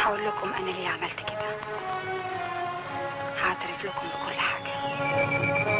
هقول لكم انا ليه عملت كده هعترف لكم بكل حاجه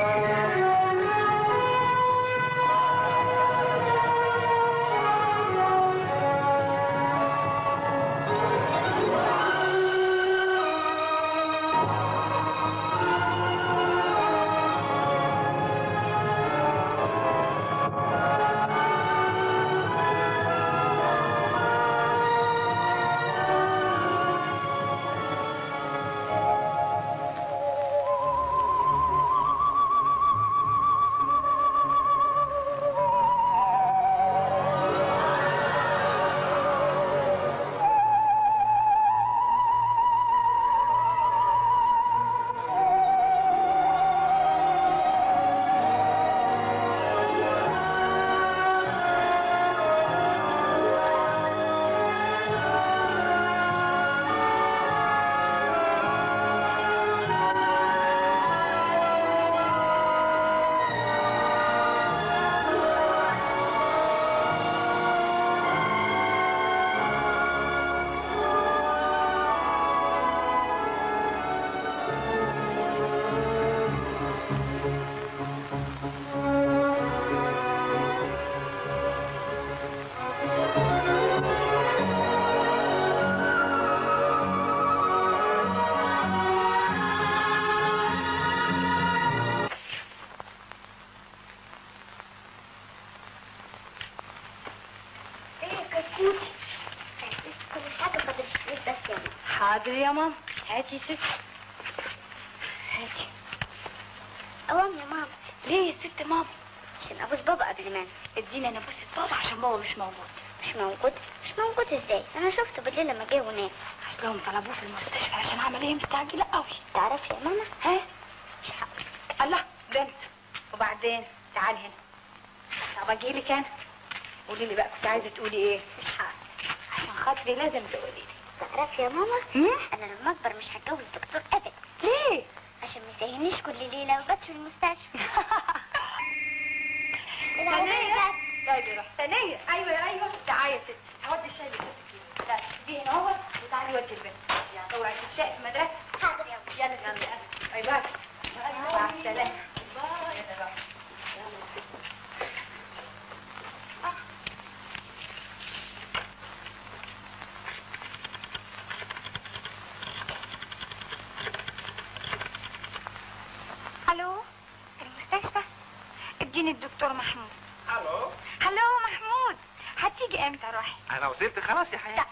ايه كتكوتي كل حاجه فاضل شويه بس يا ماما حاضر يا ماما هاتي ست هاتي اوام يا ماما ليه يا ست ماما عشان ابوس بابا قبل ما أنام. ادينا انا بوسه بابا عشان بابا مش موجود مش موجود مش موجود ازاي انا شفته بالليل لما جه ونام اصلهم طلبوه في المستشفى عشان عمليه مستعجله قوي تعرفي يا ماما ها مش هقول الله بنت وبعدين تعالي هنا طب اجي لك انا قولي لي بقى كنت عايزه تقولي ايه مش هقول عشان خاطري لازم تقولي لي تعرفي يا ماما هم؟ انا لما اكبر مش هتجوز دكتور ابدا ليه عشان ما يسهلنيش كل ليله وبات في المستشفى ثانية طيب يا روح ثانية أيوة أيوة تعالي يا ستي هودي الشاي لستك لا تجيبيه هنا اهو وتعالي ودي البنت يلا اوعي تتشقي في المدرسة حاضر يا ماما يلا يلا يلا باي باي مع السلامة باي يا روح الو المستشفى اديني الدكتور محمود الو هلو محمود هتيجي امتى روحي انا وصلت خلاص يا حياتي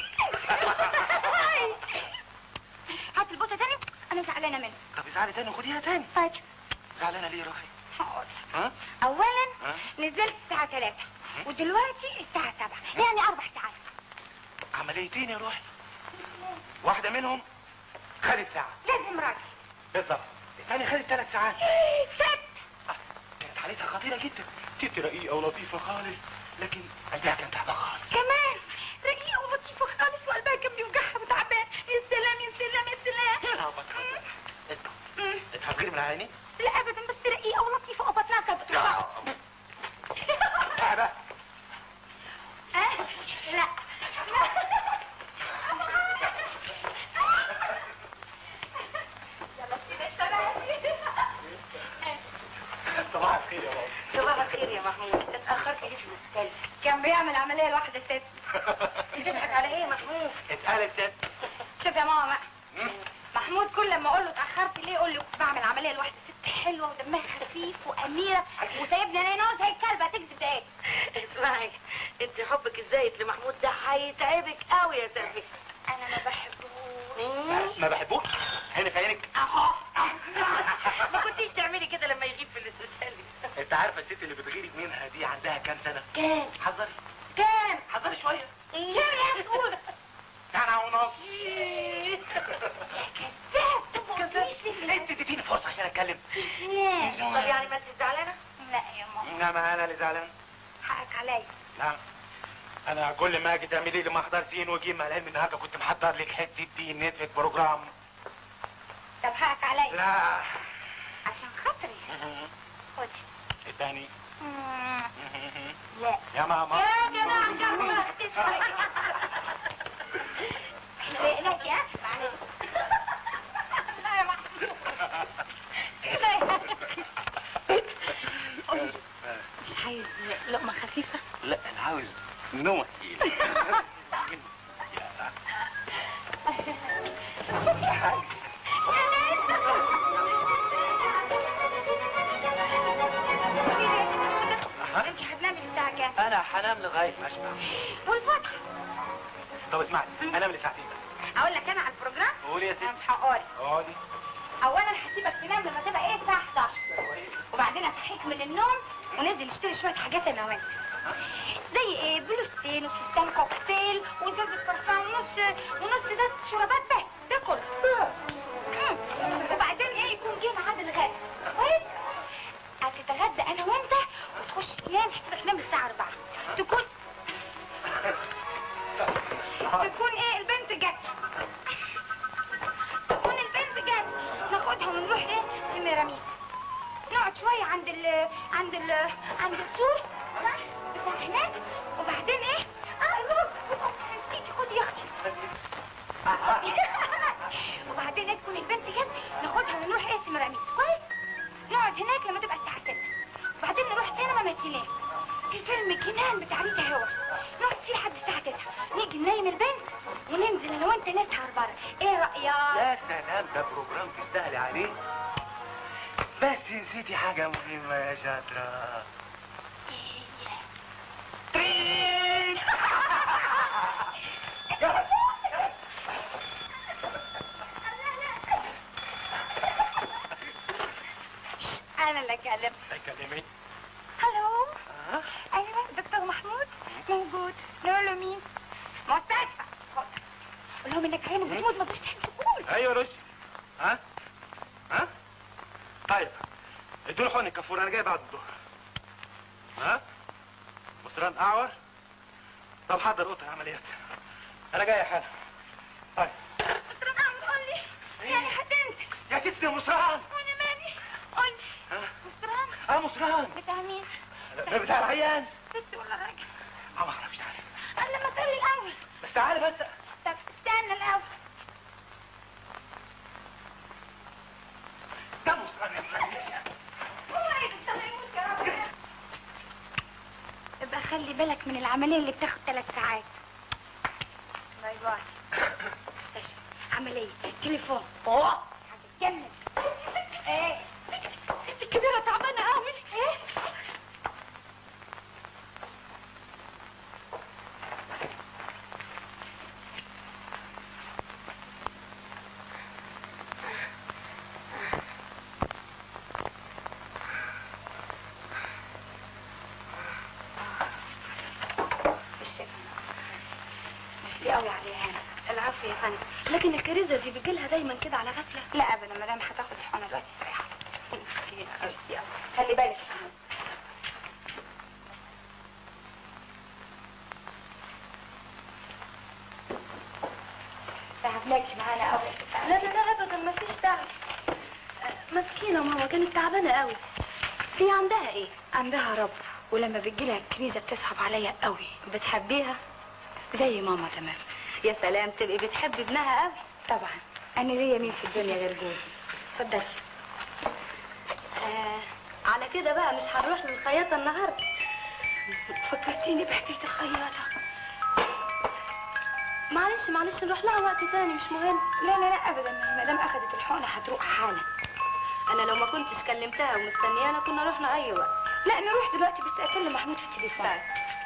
هات البوسه تاني انا زعلانه منك طب ازعلي تاني خديها تاني طيب زعلانه ليه روحي هقول ها اولا ها؟ نزلت الساعه 3 ودلوقتي الساعه 7 يعني اربع ساعات عمليتين يا روحي واحده منهم خدت ساعه لازم راجل بالظبط الثانيه خدت ثلاث ساعات ست آه، كانت حالتها خطيره جدا ست رقيقه ولطيفه خالص لكن قلبها كان تعبان خالص كمان رقيقه ولطيفه خالص وقلبها كان بيوجعها وتعبان يا سلام يا سلام يا سلام يا رب تخيل. انت مم. انت هتغير من عيني لا ابدا بس رقيقه ولطيفه وبطنها كانت بتوجعها تعبه ها؟ لا يلا سيب السلام. صباح الخير يا بابا صباح الخير يا محمود اتأخرت ليه في المستشفى كان بيعمل عملية لواحدة ست بتضحك على ايه يا محمود اتقالت ست شوف يا ماما بقى محمود كل لما اقول له اتأخرت ليه يقول له بعمل عملية لواحدة ست حلوة ودمها خفيف وأميرة وسايبني انا هنا زي الكلبة هتكذب ده ايه اسمعي انت حبك الزايد لمحمود ده هيتعبك قوي يا سامي انا ما بحبهوش ما بحبوش عيني في عينك ما كنتيش تعملي كده لما يغيب في الاستسهال انت عارفه الست اللي بتغيري منها دي عندها كام سنه كام حذري كام حذري شويه كام يا تقول سنه ونص كذاب طب ما قلتليش ليه انت تديني فرصه عشان اتكلم ليه؟ طب يعني ما انت زعلانه لا يا ماما انما انا اللي زعلان حقك عليا لا انا كل ما اجي تعملي لي محضر زين وجيم مع العلم النهارده كنت محضر لك حته دين نتفه بروجرام طب حقك عليا لا عشان خاطري خد الثاني لا يا ماما يا جماعة جماعة احنا اشبع والفتحه طب اسمعني انام لي ساعتين بس اقول لك انا على البروجرام قولي يا انا ستي مش هقول اقعدي اولا هسيبك تنام لما تبقى ايه الساعه 11 وبعدين اصحيك من النوم وننزل نشتري شويه حاجات انا وانت زي ايه بلوستين وفستان كوكتيل وازازه برفان ونص ونص ازازه شرابات بس ده كله مم. وبعدين ايه يكون جه ميعاد الغدا كويس هتتغدى انا وانت وتخش تنام هسيبك تنام الساعه 4 تكون تكون ايه البنت جت تكون البنت جت ناخدها ونروح ايه سميراميس نقعد شويه عند ال عند ال عند السور صح بتاع هناك وبعدين ايه اه نروح تيجي خدي يا اختي وبعدين ايه تكون البنت جت ناخدها ونروح ايه سميراميس كويس نقعد هناك لما تبقى الساعه 6 وبعدين نروح سينما ماتينيه في فيلم جنان بتاع ريتا هيورس نقعد فيه لحد الساعه 9 نيجي ننيم البنت وننزل انا وانت نسهر بره ايه رايك يا سلام ده بروجرام تستاهلي عليه بس نسيتي حاجة مهمة يا شاطرة ترين يلا. انا اللي اكلم تكلمي الو ها؟ ايوه دكتور محمود موجود نقول له مين مستشفى خد. قول لهم انك عينك بتموت ما فيش تقول ايوه رشدي ها ها طيب ادوا له حقن الكافور انا جاي بعد الظهر ها مصران اعور طب حضر اوضه عمليات انا جاي حالا طيب دكتور محمود قول لي يعني هتنزل يا ستي يا مصران وانا مالي قول لي ها مستران اه مصران بتاع مين ده بتاع العيان ست ولا راجل اه ما اعرفش تعالى قال لما تقول لي الاول بس تعالى بس طب استنى الاول ده مصران يا فندم. هو ايه ان شاء الله يموت يا رب ابقى خلي بالك من العمليه اللي بتاخد ثلاث ساعات باي باي مستشفى عمليه تليفون اوه هتتجنن ايه الست الكبيره تعبانه قوي ايه دي قوي عليها انا العفو يا فندم لكن الكريزه دي بيجيلها دايما كده على غفله لا ابدا ما دام هتاخد حقنه دلوقتي استريح خلي بالك تعبناكش معانا قوي لا لا لا ابدا ما فيش تعب أه، مسكينه ماما كانت تعبانه قوي هي عندها ايه عندها رب ولما بتجيلها الكريزه بتسحب عليا قوي بتحبيها زي ماما تمام يا سلام تبقي بتحبي ابنها قوي طبعا انا ليا مين في الدنيا غير جوزي اتفضلي آه على كده بقى مش هنروح للخياطه النهارده فكرتيني بحكايه الخياطه معلش معلش نروح لها وقت تاني مش مهم لا لا لا ابدا ما دام اخذت الحقنه هتروح حالا انا لو ما كنتش كلمتها ومستنيانا كنا رحنا اي وقت لا نروح دلوقتي بس اكلم محمود في التليفون طيب.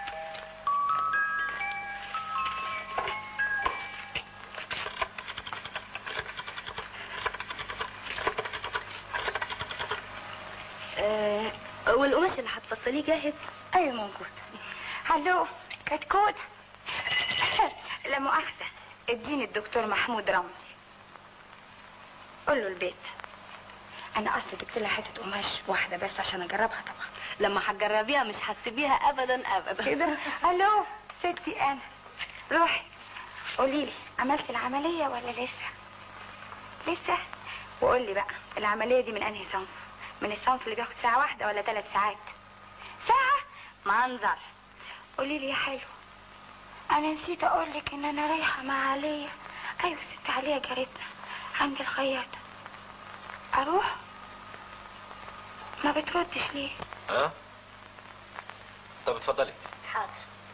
آه والقماش اللي هتفصليه جاهز ايوه موجود الو كتكوت لا مؤاخذة اديني الدكتور محمود رمزي قول له البيت انا اصلا جبت لها حته قماش واحده بس عشان اجربها طبعا لما هتجربيها مش هتسيبيها ابدا ابدا كده الو ستي انا روحي قولي لي عملت العمليه ولا لسه لسه وقول لي بقى العمليه دي من انهي صنف من الصنف اللي بياخد ساعه واحده ولا ثلاث ساعات ساعه منظر قولي لي يا حلو انا نسيت اقول لك ان انا رايحه مع عليا ايوه ست عليا جارتنا عند الخياطه اروح ما بتردش ليه ها طب اتفضلي حاضر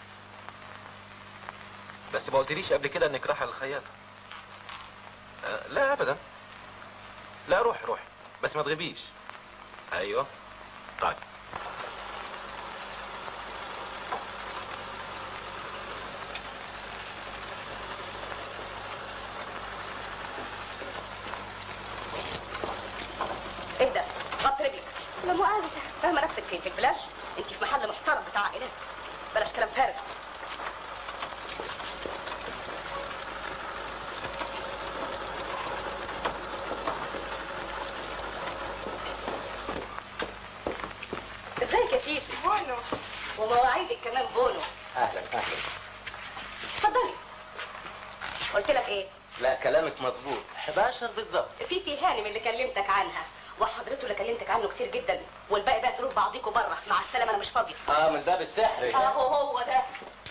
بس ما قلتليش قبل كده انك رايحه للخياطه أه لا ابدا لا روح روح بس ما تغيبيش ايوه طيب فين في البلاش انت في محل محترم بتاع عائلات بلاش كلام فارغ ازيك يا فيفي بونو ومواعيدك كمان بونو اهلا اهلا اتفضلي قلت لك ايه لا كلامك مظبوط 11 بالظبط فيفي هانم اللي كلمتك عنها وحضرته اللي كلمتك عنه كتير جدا والباقي بقى تروح بعضيكوا بره مع السلامه انا مش فاضيه اه من باب السحر اهو هو ده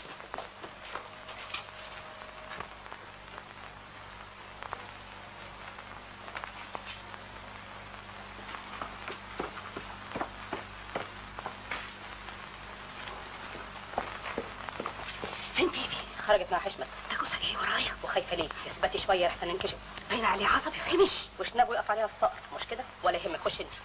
فين فيفي خرجت مع حشمت ده جوزها جاي ورايا وخايفه ليه اثبتي شويه احسن ننكشف باين عليه عصبي خمش وش ناوي يقف عليها الصقر مش كده ولا يهمك خش انت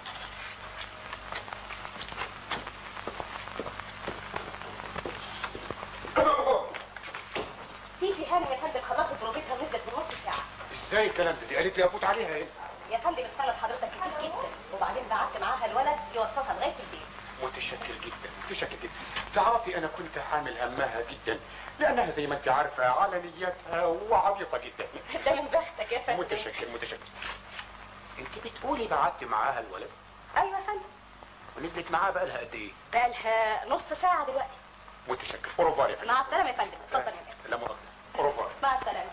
فيفي هانم يا فندم خلصت بروبتها ونزلت من نص ساعه ازاي الكلام ده دي قالت لي افوت عليها ايه يا فندم استنت حضرتك كتير جدا وبعدين بعت معاها الولد يوصلها لغايه البيت متشكر جدا متشكر جدا تعرفي انا كنت حامل همها جدا لانها زي ما انت عارفه على نيتها وعبيطه جدا ده من بختك يا فندم متشكر متشكر انت بتقولي بعت معاها الولد ايوه يا فندم ونزلت معاها بقى لها قد ايه بقالها نص ساعه دلوقتي متشكر اوروبا يا فندم مع السلامه يا فندم اتفضل يا فندم لا مؤاخذه اوروبا مع السلامه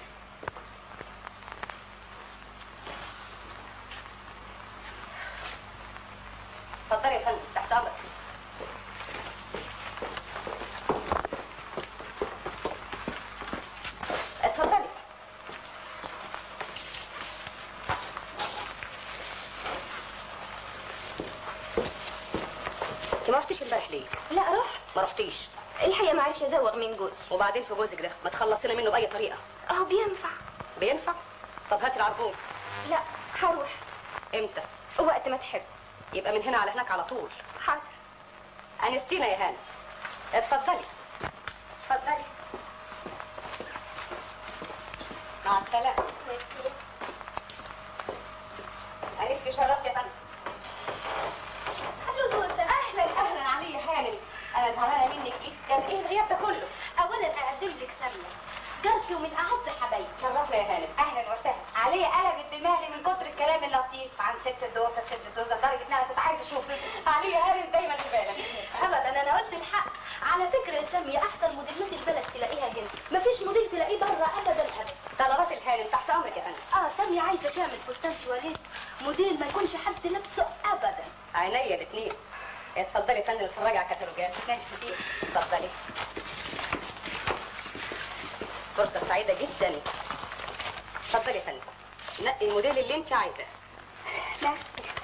اتفضلي يا فندم تحت امرك اتفضلي انت ما رحتيش امبارح ليه؟ لا رحت ما رحتيش الحقيقه ما عرفش ازوغ من جوزي وبعدين في جوزك ده ما تخلصينا منه باي طريقه اهو بينفع بينفع طب هاتي العربون لا هروح امتى وقت ما تحب يبقى من هنا على هناك على طول حاضر انستينا يا هاني اتفضلي اتفضلي مع السلامه انستي شرفت يا فندم الو جوزة اهلا اهلا علي يا هانم انا زعلانه منك جدا ايه الغياب ده كله اولا اقدم لك سميه جارتي ومن اعز حبايبي شرفنا يا هانم اهلا وسهلا علي قلبت دماغي من كتر الكلام اللطيف عن ست الدوسه ست الدوسه لدرجه انها كنت عايزه اشوف علي يا هانم دايما في بالك ابدا انا قلت الحق على فكره يا ساميه احسن موديلات البلد تلاقيها هنا مفيش موديل تلاقيه بره ابدا ابدا طلبات الهانم تحت امرك يا فندم اه ساميه عايزه تعمل فستان تواليت موديل ما يكونش حد لابسه ابدا عينيا الاثنين اتفضلي يا فندم اتفرجي على الكتالوجات ماشي كتير اتفضلي فرصة سعيدة جدا اتفضلي يا فندم نقي الموديل اللي انت عايزاه ماشي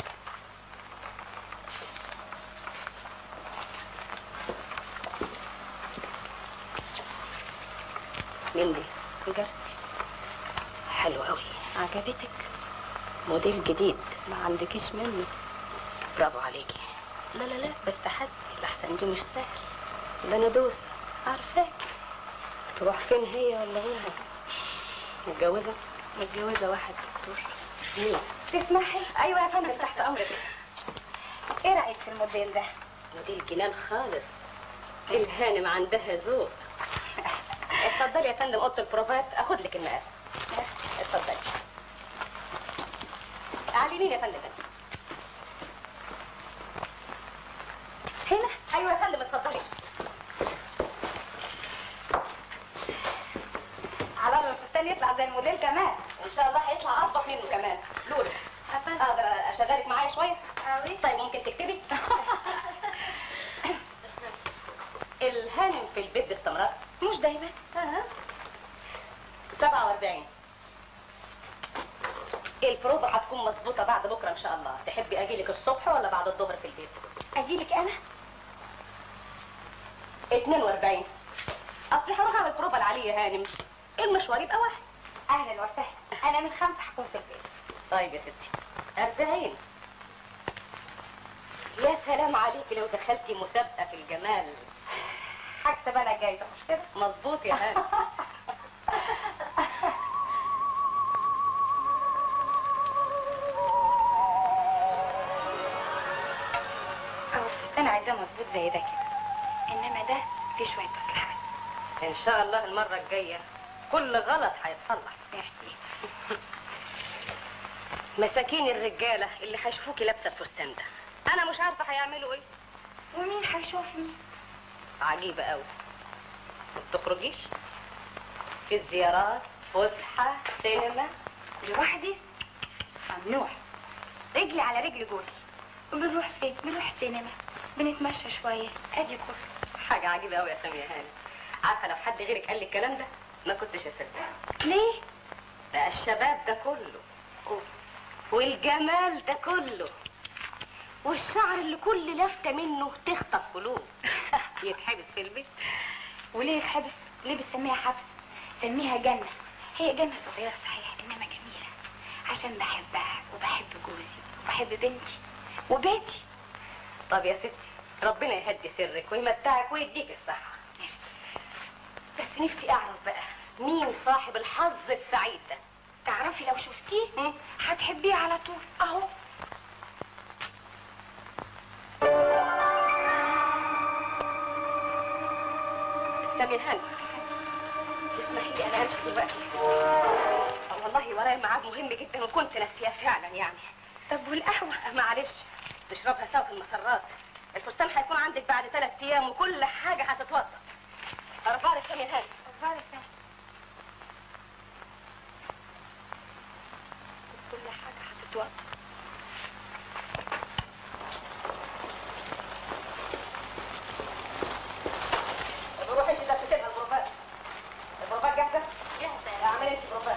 مين دي؟ جارتي حلو قوي عجبتك موديل جديد ما عندكيش منه برافو عليكي لا لا لا بس تحسي لحسن دي مش سهل ده انا دوسة عارفاك تروح فين هي ولا هو متجوزة متجوزة واحد دكتور مين تسمحي ايوه يا فندم تحت امرك ايه رايك في الموديل ده موديل جنان خالص الهانم عندها ذوق اتفضلي يا فندم اوضه البروفات اخد لك المقاس اتفضلي على اليمين يا فندم هنا ايوه يا فندم اتفضلي على الله الفستان يطلع زي الموديل كمان ان شاء الله هيطلع اظبط منه كمان لولو اقدر اشغلك معايا شويه قوي طيب ممكن تكتبي الهانم في البيت باستمرار مش دايما اه 47 البروفة هتكون مظبوطة بعد بكرة إن شاء الله تحبي أجيلك الصبح ولا بعد الظهر في البيت اجيلك انا 42 أصل هروح أعمل بروفة لعلي هانم المشوار يبقى واحد اهلا وسهلا انا من خمسه هكون في البيت طيب يا ستي 40 يا سلام عليكي لو دخلتي مسابقة في الجمال هكسب انا الجايزه مش كده مظبوط يا هانم زي ده كده انما ده في شويه مصلحه ان شاء الله المره الجايه كل غلط هيتصلح ميرسي مساكين الرجاله اللي هيشوفوكي لابسه الفستان ده انا مش عارفه هيعملوا ايه ومين هيشوفني عجيبه قوي ما بتخرجيش في الزيارات فسحه سينما لوحدي ممنوع رجلي على رجل جوزي بنروح فين بنروح سينما بنتمشى شويه ادي كله حاجه عجيبه قوي يا ساميه هاني عارفه لو حد غيرك قال لي الكلام ده ما كنتش اصدق ليه بقى الشباب ده كله والجمال ده كله والشعر اللي كل لفتة منه تخطف قلوب يتحبس في البيت وليه يتحبس ليه بتسميها حبس سميها جنه هي جنه صغيره صحيح انما جميله عشان بحبها وبحب جوزي وبحب بنتي وبيتي طب يا ستي ربنا يهدي سرك ويمتعك ويديك الصحة ميرسي بس نفسي اعرف بقى مين صاحب الحظ السعيد ده تعرفي لو شفتيه مم. هتحبيه على طول اهو سامي هاني اسمحي لي انا امشي دلوقتي آه والله ورايا ميعاد مهم جدا وكنت ناسياه فعلا يعني طب والقهوه معلش نشربها سوا في المسرات الفستان هيكون عندك بعد ثلاث ايام وكل حاجه هتتوضب ارفع لك سامي هاني أخبار السنة. كل حاجه هتتوقف طب روحي انت تلبسي لها البروفات البروفات جاهزه؟ جاهزة اعملي انت بروفات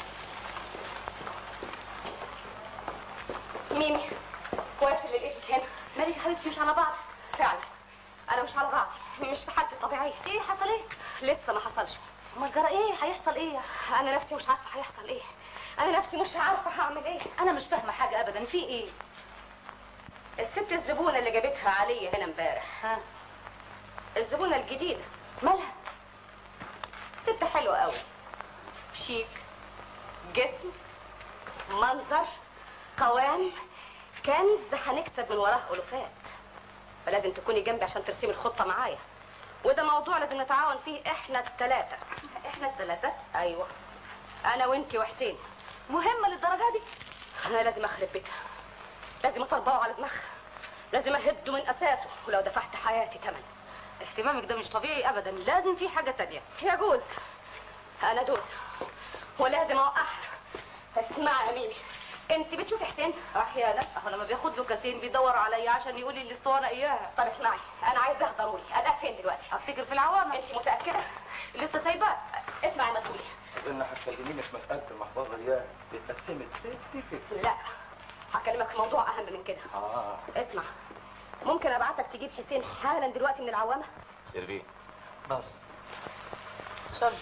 ميمي كويس اللي لقيتك هنا مالك يا حبيبتي مش على بعض فعلا انا مش على بعضي مش في حالتي الطبيعيه ايه حصل ايه لسه ما حصلش امال جرى ايه هيحصل ايه انا نفسي مش عارفه هيحصل ايه انا نفسي مش عارفه هعمل ايه انا مش فاهمه حاجه ابدا في ايه الست الزبونه اللي جابتها عليا هنا امبارح ها الزبونه الجديده مالها ست حلوه قوي شيك جسم منظر قوام كنز هنكسب من وراه الوفات فلازم تكوني جنبي عشان ترسمي الخطه معايا وده موضوع لازم نتعاون فيه احنا الثلاثه احنا الثلاثه ايوه انا وانتي وحسين مهمه للدرجه دي انا لازم اخرب بيتها لازم اطربقه على دماغها لازم اهده من اساسه ولو دفعت حياتي ثمن اهتمامك ده مش طبيعي ابدا لازم في حاجه تانية يجوز انا دوس ولازم اوقعها اسمعي يا ميمي انت بتشوفي حسين احيانا اهو لما بياخد له كاسين بيدور عليا عشان يقول لي الاسطوانه اياها طب اسمعي انا عايزاه ضروري قلقان فين دلوقتي افتكر في العوامه انت متاكده لسه سايباه اسمعي ما تقولي ان هتكلميني في مساله المحفظه دي اتقسمت لا هكلمك في موضوع اهم من كده اه اسمع ممكن ابعتك تجيب حسين حالا دلوقتي من العوامه سيرفي بس صلي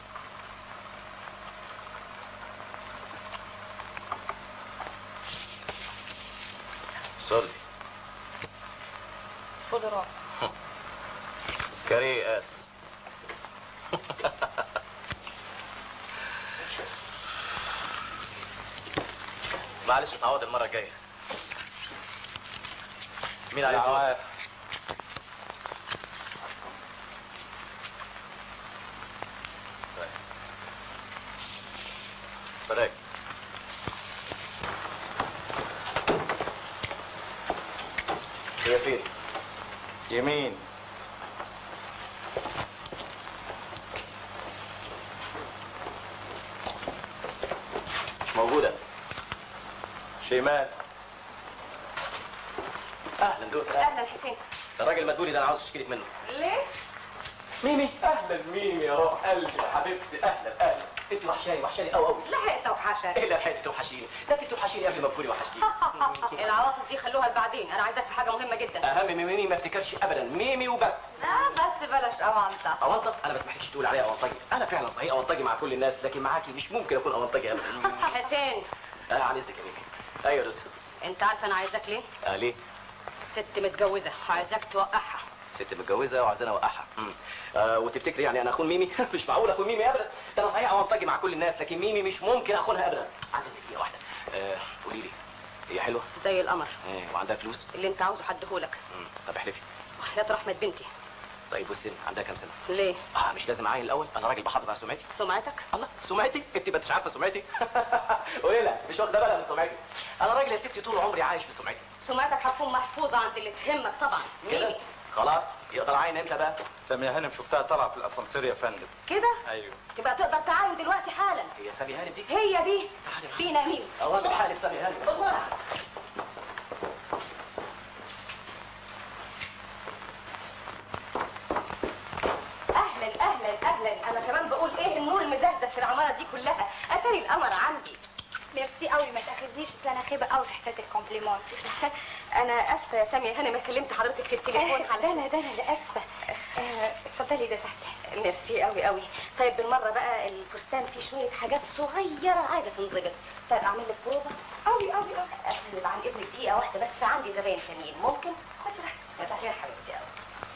صلي خد روح كاري اس معلش اتعوض المره الجايه مين عليه الدور؟ طيب. فرق هي فين؟ يمين مش موجودة شيماء اهلا دوس اهلا اهلا حسين الراجل المدبولي ده انا عاوز اشتكي لك منه ليه ميمي اهلا ميمي يا روح قلبي يا حبيبتي اهلا اهلا انت وحشاني وحشاني قوي قوي لحقت اوحشك ايه اللي لحقتي توحشيني ده انت توحشيني قبل ما تكوني وحشتيني العواطف دي خلوها لبعدين انا عايزاك في حاجه مهمه جدا اهم من ميمي ما افتكرش ابدا ميمي وبس لا بس بلاش اوانطه اونطج انا ما اسمحلكش تقول عليا اونطجي انا فعلا صحيح اونطجي مع كل الناس لكن معاكي مش ممكن اكون اونطجي ابدا حسين اه عن اذنك يا ميمي ايوه يا دوس انت عارفه انا عايزاك ليه اه ليه ست متجوزه عايزاك توقعها ست متجوزه وعايزاني اوقعها أمم. آه وتفتكري يعني انا اخون ميمي مش معقول اخون ميمي ابدا ده انا صحيح اونطجي مع كل الناس لكن ميمي مش ممكن اخونها ابدا عايزك دقيقه واحده آه قولي لي هي حلوه زي القمر ايه وعندها فلوس اللي انت عاوزه حدهولك أمم. طب احلفي يا رحمة بنتي طيب والسن عندها كام سنه ليه اه مش لازم اعين الاول انا راجل بحافظ على سمعتي سمعتك الله سمعتي انت ما انتش عارفه سمعتي وايه لا مش واخده بالها من سمعتي انا راجل يا ستي طول عمري عايش بسمعتي سمعتك هتكون محفوظة عند اللي تهمك طبعا كده ميمي خلاص يقدر عين امتى بقى سامية هانم شفتها طالعة في الأسانسير يا فندم كده أيوه تبقى تقدر تعاين دلوقتي حالا هي سامي هانم دي هي دي تعالي معايا. فينا مين اوامر حالي سامي هانم بسرعة اهلا اهلا اهلا انا كمان بقول ايه النور المزهزه في العماره دي كلها اتاري القمر عندي ميرسي قوي ما تاخذنيش أصل انا خيبه قوي في حته الكومبليمون انا اسفه يا ساميه هانم ما كلمت حضرتك في التليفون ده انا ده انا اللي اسفه آه، اتفضلي ده تحت ميرسي قوي قوي طيب بالمره بقى الفستان فيه شويه حاجات صغيره عايزه تنضبط طيب اعمل لك بروفه قوي قوي قوي اقفل عن اذنك دقيقه واحده بس عندي زباين تانيين ممكن يا تحيه حبيبتي قوي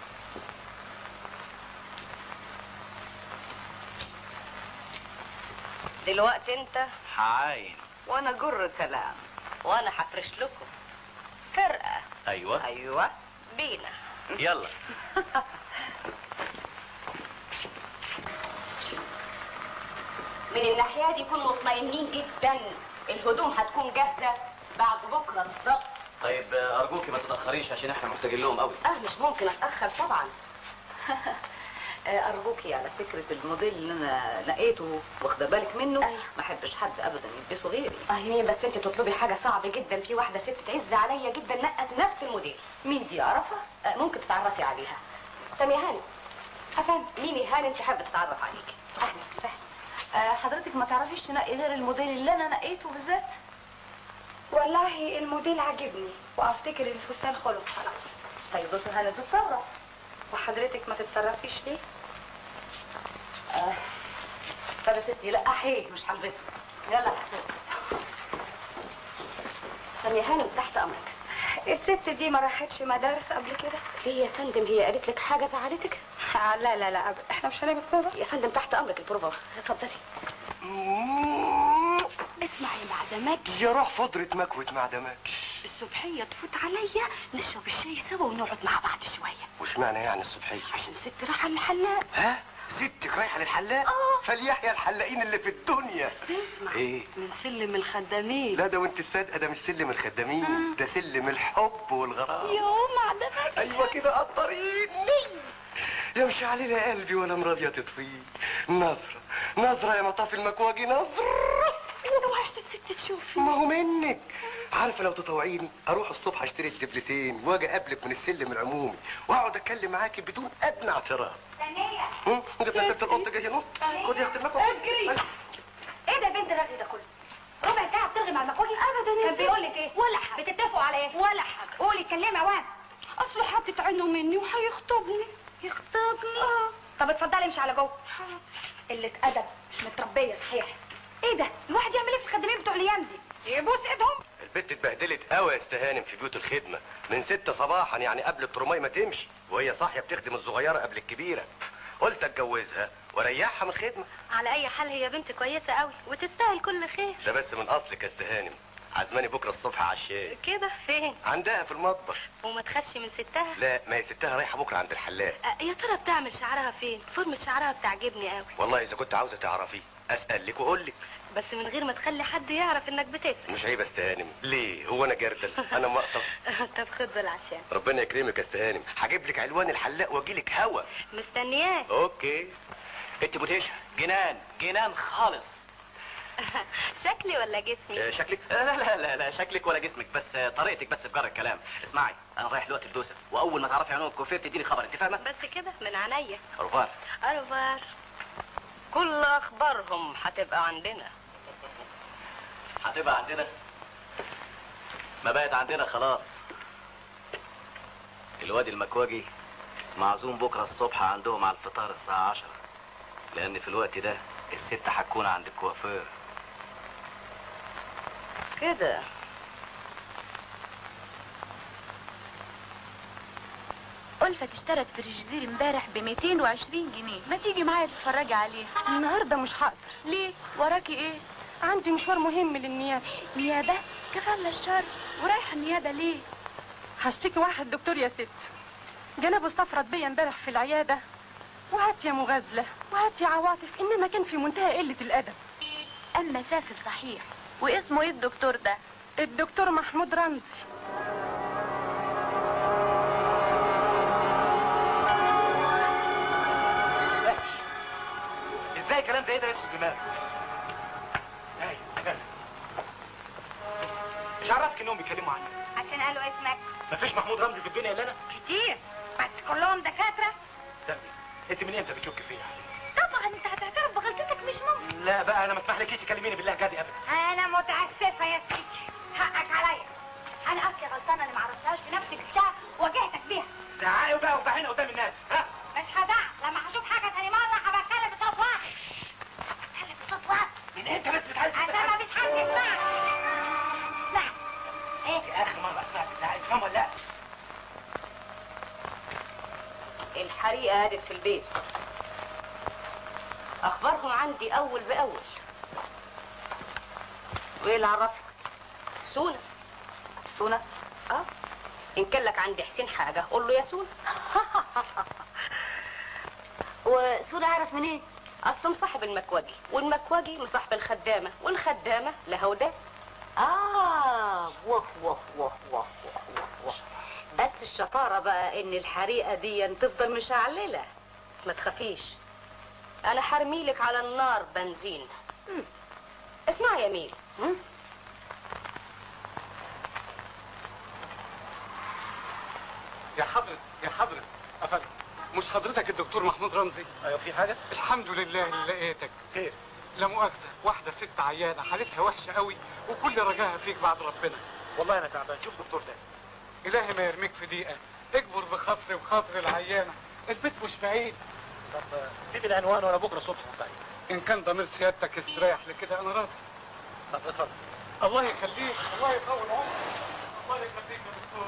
دلوقتي انت هعاين وانا جر كلام وانا هفرش لكم فرقه ايوه ايوه بينا يلا من الناحيه دي كونوا مطمئنين جدا الهدوم هتكون جاهزه بعد بكره بالظبط طيب آه، ارجوكي ما تتاخريش عشان احنا محتاجين لهم قوي اه مش ممكن اتاخر طبعا آه، ارجوكي على فكره الموديل اللي انا لقيته واخده بالك منه أيوة. ما احبش حد ابدا يلبسه غيري اه يمين بس انت تطلبي حاجه صعبه جدا في واحده ست تعز عليا جدا نقت نفس الموديل مين دي اعرفها آه، ممكن تتعرفي عليها ساميه هانم افهم ميمي هانم تحب تتعرف عليكي اهلا وسهلا آه، حضرتك ما تعرفيش تنقي غير الموديل اللي انا نقيته بالذات والله الموديل عجبني وافتكر الفستان خلص خلاص طيب بصي هانم تتصرف وحضرتك ما تتصرفيش ليه آه. طب يا ستي لا حيل مش هلبسه يلا سامية هانم تحت امرك الست دي ما راحتش مدارس قبل كده ليه يا فندم هي قالت لك حاجه زعلتك آه، لا لا لا أب- احنا مش هنعمل كده يا فندم تحت امرك البروفه اتفضلي اسمع يا معدمك يا روح فضرة مكوة معدمك الصبحية تفوت عليا نشرب الشاي سوا ونقعد مع بعض شوية وش معنى يعني الصبحية عشان ست رايحة للحلاق ها ستك رايحة للحلاق آه. فليحيى الحلاقين اللي في الدنيا تسمع ايه من سلم الخدامين لا ده وانت الصادقة ده مش سلم الخدامين ده سلم الحب والغرام يوم معدمك ايوه كده قطريني يمشي علينا قلبي ولا مراضية تطفيه نظرة نظرة يا مطاف المكواجي نظرة اوعى عشان الست تشوفي ما هو منك عارفه لو تطوعيني اروح الصبح اشتري الدبلتين واجي اقابلك من السلم العمومي واقعد اتكلم معاكي بدون ادنى اعتراض ثانية هم؟ جبنا ست القط جايه نط خد يا اختي المكوى اجري ايه ده يا بنت الرغي ده كله ربع ساعة بترغي مع المكواجي ابدا كان بيقول لك ايه ولا حاجة بتتفقوا على ايه ولا حاجة قولي اتكلمي يا واد اصله حاطط عينه مني وهيخطبني يخطبني اه طب اتفضلي امشي على جوه قلة ادب مش متربية صحيح ايه ده الواحد يعمل ايه في الخدامين بتوع الايام دي يبوس ايدهم البت اتبهدلت قوي يا استهانم في بيوت الخدمه من ستة صباحا يعني قبل الترماي ما تمشي وهي صاحيه بتخدم الصغيره قبل الكبيره قلت اتجوزها واريحها من الخدمه على اي حال هي بنت كويسه قوي وتستاهل كل خير ده بس من اصلك يا استهانم عزماني بكره الصبح على الشاي كده فين عندها في المطبخ وما تخافش من ستها لا ما هي ستها رايحه بكره عند الحلاق أه، يا ترى بتعمل شعرها فين فورمة شعرها بتعجبني قوي والله اذا كنت عاوزه تعرفي اسال لك واقول لك بس من غير ما تخلي حد يعرف انك بتسأل مش عيب استهانم ليه هو انا جردل انا مقطف طب خد دول عشان ربنا يكرمك يا استهانم هجيب لك علوان الحلاق واجي لك هوا مستنياك اوكي انت مدهشه جنان جنان خالص شكلي ولا جسمي آه، شكلك آه، لا لا لا لا شكلك ولا جسمك بس آه، طريقتك بس في جر الكلام اسمعي انا رايح دلوقتي الدوسه واول ما تعرفي عنوان الكوفيه تديني خبر انت فاهمه بس كده من عينيا رفار أرفر كل اخبارهم هتبقى عندنا هتبقى عندنا ما بقت عندنا خلاص الواد المكواجي معزوم بكره الصبح عندهم على الفطار الساعه 10 لان في الوقت ده الست هتكون عند الكوافير كده ألفة اشترت فريجيدير امبارح ب 220 جنيه ما تيجي معايا تتفرجي عليه النهارده مش هقدر ليه وراكي ايه عندي مشوار مهم للنيابه نيابة كفالة الشر ورايحة النيابة ليه هشتكي واحد دكتور يا ست جنابه استفرد بيا امبارح في العيادة وهات يا مغازلة وهات يا عواطف إنما كان في منتهى قلة الأدب اما سافل صحيح واسمه ايه الدكتور ده الدكتور محمود رمزي وحش ازاي كلام زي ده يدخل دماغك ايوه كده. مش عرفك انهم بيتكلموا عني عشان قالوا اسمك مفيش محمود رمزي في الدنيا الا انا كتير بس كلهم دكاترة لا انت من امتى بتشك فيا طبعا انت هتعترف بغلطتك مش ممكن لا بقى انا ما اسمحلكيش تكلميني بالله دي ابدا انا متاسفه يا سيدي حقك عليا انا اصلي غلطانه اللي ما عرفتهاش بنفسي جبتها وواجهتك بيها تعالوا بقى وفهمنا قدام الناس ها مش هزعل لما هشوف حاجه تاني مره هبقى اتكلم بصوت واحد اتكلم بصوت واحد من امتى بس بتحس عشان ما بتحس اسمع اسمع ايه اخر مره اسمعك بتاع افهم ولا لا الحريقة هادت في البيت أخبارهم عندي أول بأول وإيه اللي عرفك؟ سونا سونا؟ اه إن كان لك عندي حسين حاجة قول له يا سونا وسونا عارف منين؟ أصلا مصاحب المكواجي والمكواجي مصاحب الخدامة والخدامة لها وده آه وه وه وه وه وه وه بس الشطارة بقى إن الحريقة دي تفضل مشعللة ما تخافيش أنا حرميلك على النار بنزين مم. اسمعي يا ميل مم. يا حضرة يا حضرة أفندم مش حضرتك الدكتور محمود رمزي ايوه في حاجه الحمد لله اللي لقيتك خير لا مؤاخذة واحدة ست عيانة حالتها وحشة قوي وكل رجاها فيك بعد ربنا والله انا تعبان شوف دكتور ده إلهي ما يرميك في دقيقة اكبر بخاطري وخاطر العيانة البيت مش بعيد طب سيب العنوان وانا بكره الصبح طيب إن كان ضمير سيادتك استريح لكده أنا راضي طب اتفضل الله يخليك الله يطول عمرك الله يخليك يا دكتور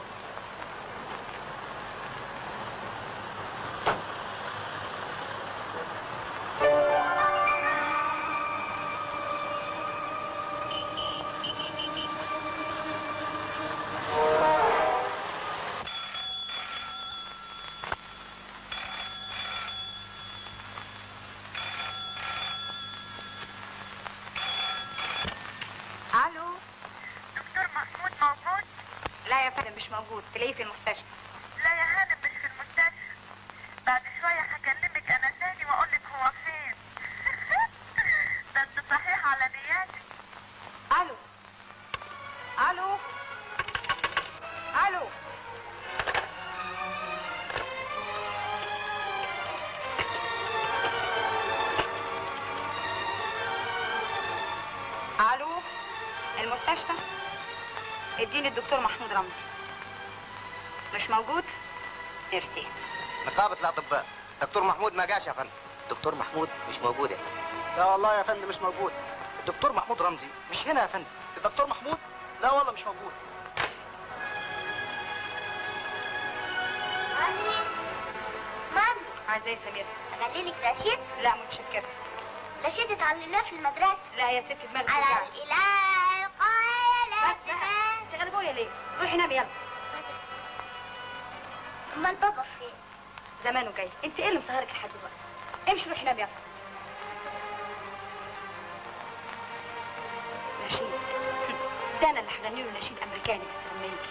الو دكتور محمود موجود لا يا فندم مش موجود تلاقيه في المستشفى لا يا هانم مش في المستشفى بعد شوية هكلمك أنا تاني وأقولك هو فين ده أنت صحيح على نياتك الو الو الو الو المستشفى اديني الدكتور محمود رمزي مش موجود ميرسي نقابة الأطباء دكتور محمود ما جاش يا فندم دكتور محمود مش موجود يا فندم لا والله يا فندم مش موجود الدكتور محمود رمزي مش هنا يا فندم الدكتور محمود لا والله مش موجود مامي مامي عايزاه يا سمير أغني لك رشيد لا متشكرة رشيد اتعلمناه في المدرسة لا يا ست دماغك على توجعني. الإله قال بس بقى انت غلبوية ليه؟ روحي نامي يلا أمال بابا فين؟ زمانه جاي انت ايه اللي مسهرك لحد دلوقتي؟ امشي روحي نامي يلا نشيد ده انا اللي هغني له نشيد امريكاني بالسلمانكي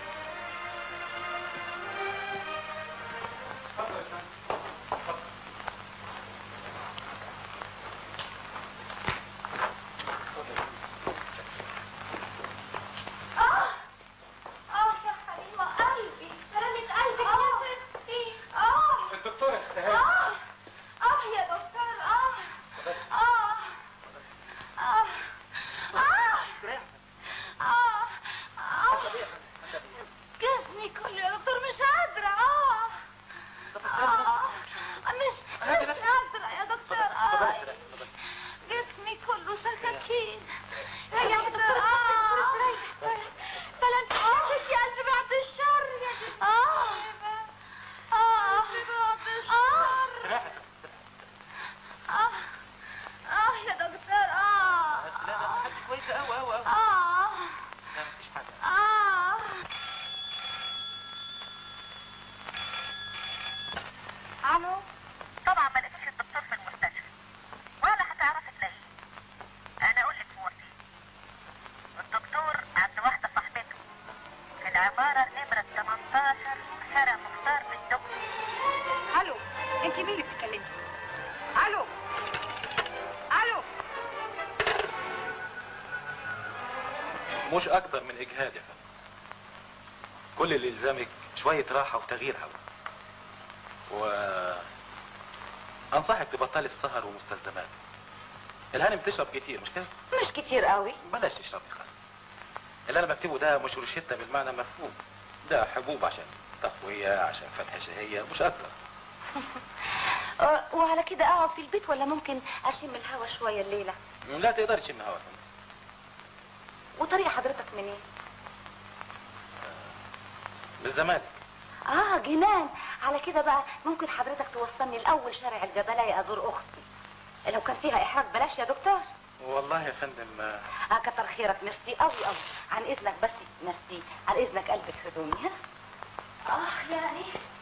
اه اه يا حبيبه قلبي سلامة قلبك يا ستي اه الدكتور استهان اه اه يا دكتور اه اه اه اه اه اه مش اكتر من اجهاد يا فندم كل اللي يلزمك شويه راحه وتغيير هوا و انصحك تبطلي السهر ومستلزماته الهانم بتشرب كتير مش كده مش كتير قوي بلاش تشربي خالص اللي انا بكتبه ده مش روشته بالمعنى المفهوم ده حبوب عشان تقويه عشان فتح شهيه مش اكتر أه وعلى كده اقعد في البيت ولا ممكن اشم الهوا شويه الليله لا تقدري تشم هوا يا فندم. وطريق حضرتك منين بالزمالك اه جنان على كده بقى ممكن حضرتك توصلني لاول شارع الجبلايه ازور اختي لو كان فيها احراج بلاش يا دكتور والله يا فندم آه، اه كتر خيرك ميرسي قوي قوي عن اذنك بس ميرسي عن اذنك البس هدومي ها اه يعني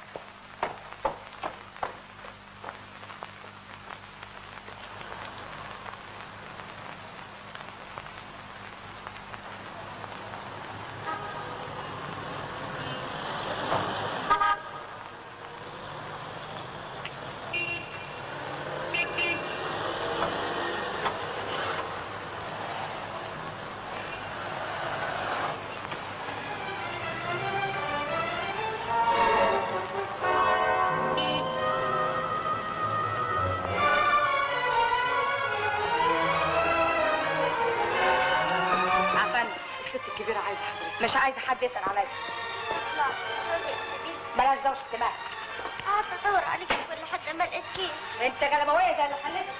عفان الست الكبيرة عايزة حضرتك مش عايزة حد يسأل عليا لا بلاش دوشة دماغ قعدت ادور عليك كل لحد ما لقيتكيش انت غلبوية زي اللي خلفت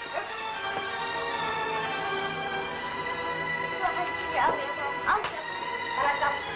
وحشتيني قوي يا ماما قوي بلاش دوشة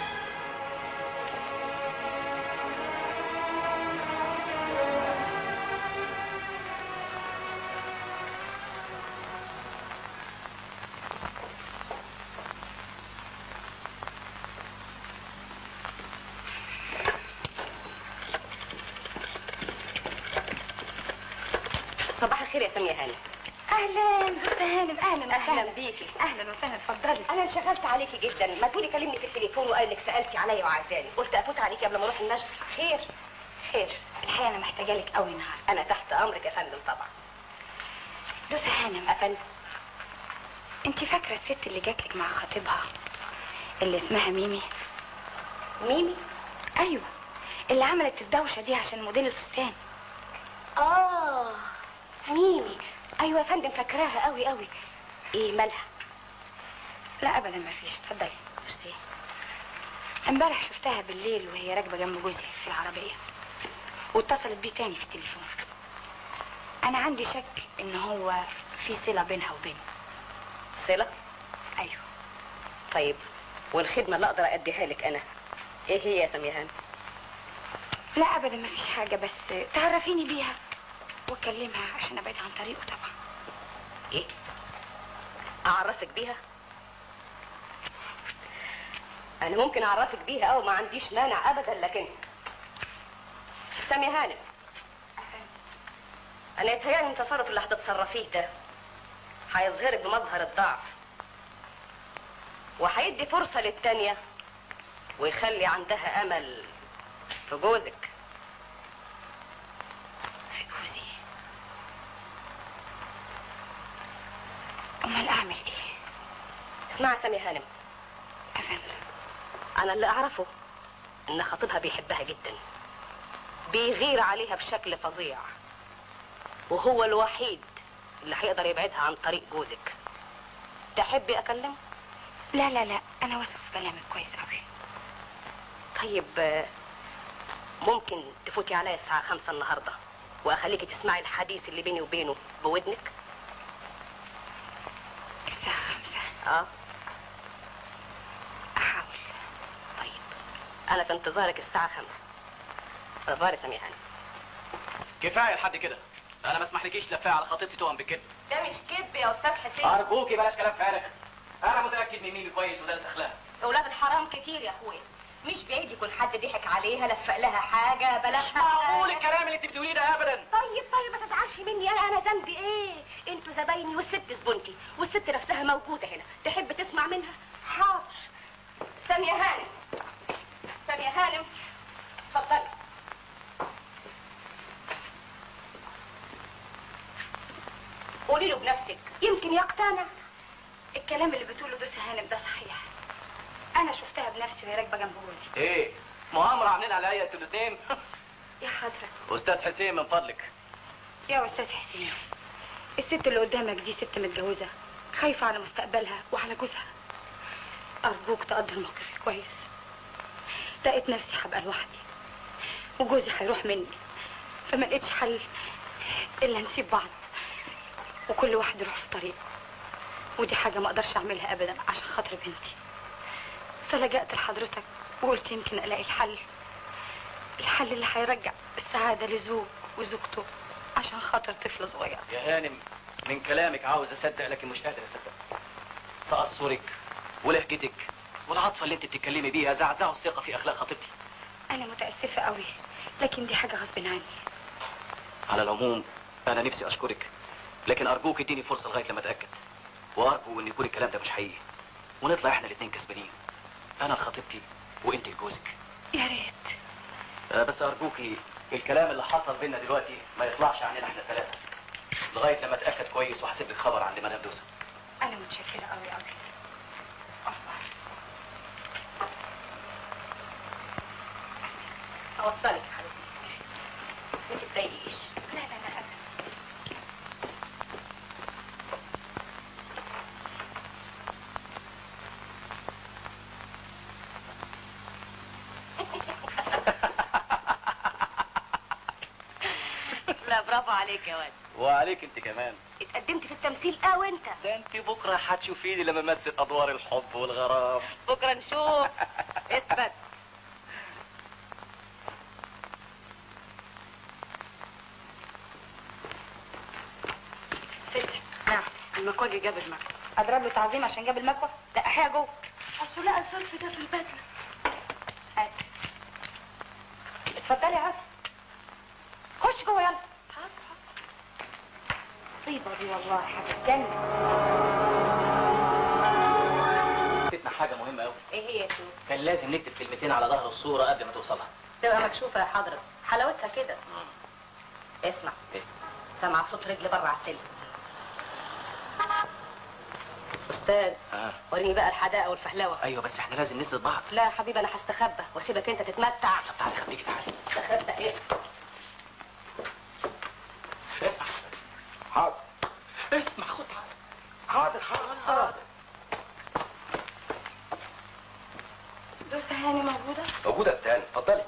صباح الخير يا ساميه هانم اهلا ست هانم اهلا اهلا وسهلا بيكي اهلا وسهلا اتفضلي انا انشغلت عليكي جدا ما تقولي كلمني في التليفون وقال لك سالتي عليا وعايزاني قلت افوت عليكي قبل ما اروح المشفى خير خير الحقيقة انا محتاجة لك قوي النهاردة انا تحت امرك يا فندم طبعا دوسة هانم افندم انت فاكرة الست اللي جات لك مع خطيبها اللي اسمها ميمي ميمي ايوه اللي عملت الدوشة دي عشان موديل الفستان اه ميمي ايوه يا فندم فاكراها قوي قوي ايه مالها لا ابدا ما فيش اتفضلي ميرسي امبارح شفتها بالليل وهي راكبه جنب جوزي في العربيه واتصلت بيه تاني في التليفون انا عندي شك ان هو في صله بينها وبينه صله ايوه طيب والخدمه اللي اقدر اديها لك انا ايه هي يا ساميه هانم لا ابدا ما فيش حاجه بس تعرفيني بيها واكلمها عشان ابعد عن طريقه طبعا ايه اعرفك بيها انا ممكن اعرفك بيها او ما عنديش مانع ابدا لكن سامية هانم انا يتهيألي ان التصرف اللي هتتصرفيه ده هيظهرك بمظهر الضعف وهيدي فرصة للتانية ويخلي عندها امل في جوزك في جوزي امال اعمل ايه اسمعي يا سامية هانم افندم انا اللي اعرفه ان خطيبها بيحبها جدا بيغير عليها بشكل فظيع وهو الوحيد اللي هيقدر يبعدها عن طريق جوزك تحبي اكلمه لا لا لا انا واثق في كلامك كويس قوي طيب آه، ممكن تفوتي عليا الساعة خمسة النهاردة وأخليكي تسمعي الحديث اللي بيني وبينه بودنك الساعه خمسة اه احاول طيب أنا في انتظارك الساعة خمسة رفاري سامية هانم كفايه لحد كده انا ما اسمحلكيش تلفي على خطيبتي تقوم بكده ده مش كذب يا أستاذ حسين ارجوكي بلاش كلام فارغ انا متاكد ان ميمي كويس ودارس اخلاق أولاد الحرام كتير يا أخويا مش بعيد يكون حد ضحك عليها لفق لها حاجة بلاش معقول الكلام اللي انت بتقوليه ده ابدا طيب طيب ما تزعلش مني انا انا ذنبي ايه انتوا زبايني والست زبونتي والست نفسها موجوده هنا تحب تسمع منها حاضر ساميه هانم ساميه هانم اتفضلي قولي له بنفسك يمكن يقتنع الكلام اللي بتقوله ده هانم ده صحيح انا شفتها بنفسي وهي راكبه جنب جوزي ايه مؤامره عاملين عليا انتوا الاثنين يا حضرة استاذ حسين من فضلك يا استاذ حسين الست اللي قدامك دي ست متجوزه خايفه على مستقبلها وعلى جوزها ارجوك تقدر موقفي كويس لقيت نفسي هبقى لوحدي وجوزي هيروح مني فما لقيتش حل الا نسيب بعض وكل واحد يروح في طريقه ودي حاجه ما اقدرش اعملها ابدا عشان خاطر بنتي فلجأت لحضرتك وقلت يمكن الاقي الحل الحل اللي هيرجع السعاده لزوج وزوجته عشان خاطر طفل صغير يا هانم من كلامك عاوز اصدق لكن مش قادر اصدق تأثرك ولهجتك والعاطفه اللي انت بتتكلمي بيها زعزعوا الثقه في اخلاق خطيبتي انا متاسفه قوي لكن دي حاجه غصب عني على العموم انا نفسي اشكرك لكن ارجوك اديني فرصه لغايه لما اتاكد وارجو ان يكون الكلام ده مش حقيقي ونطلع احنا الاثنين كسبانين انا لخطيبتي وانت لجوزك يا ريت آه، بس ارجوكي الكلام اللي حصل بينا دلوقتي ما يطلعش عننا احنا الثلاثه لغايه لما اتاكد كويس وهسيب لك خبر عند مدام دوسه انا متشكره قوي قوي اوصلك يا حبيبتي ما تتضايقيش لا لا لا أبدا. لا برافو عليك يا واد وعليك انت كمان اتقدمت في التمثيل قوي انت ده انت بكره هتشوفيني لما امثل ادوار الحب والغرام بكره نشوف اثبت ست نعم المكواجي جاب المكوى اضرب له تعظيم عشان جاب المكوى ده احيا جوه اصل لقى الظرف ده في البدله هات اتفضلي يا عاد خش جوه يلا طيبه دي والله هتتجنن فاتنا حاجه مهمه قوي ايه هي يا سو كان لازم نكتب كلمتين على ظهر الصوره قبل ما توصلها تبقى مكشوفه يا حضرة حلاوتها كده اسمع إيه؟ سمع صوت رجل بره على السلم استاذ آه. وريني بقى الحداقه والفهلوه ايوه بس احنا لازم نسند بعض لا يا حبيبي انا هستخبى واسيبك انت تتمتع طب تعالي خليكي تعالي استخبى ايه اسمع حاضر اسمع خد حاضر حاضر حاضر دوسة هاني موجودة؟ موجوده تاني اتفضلي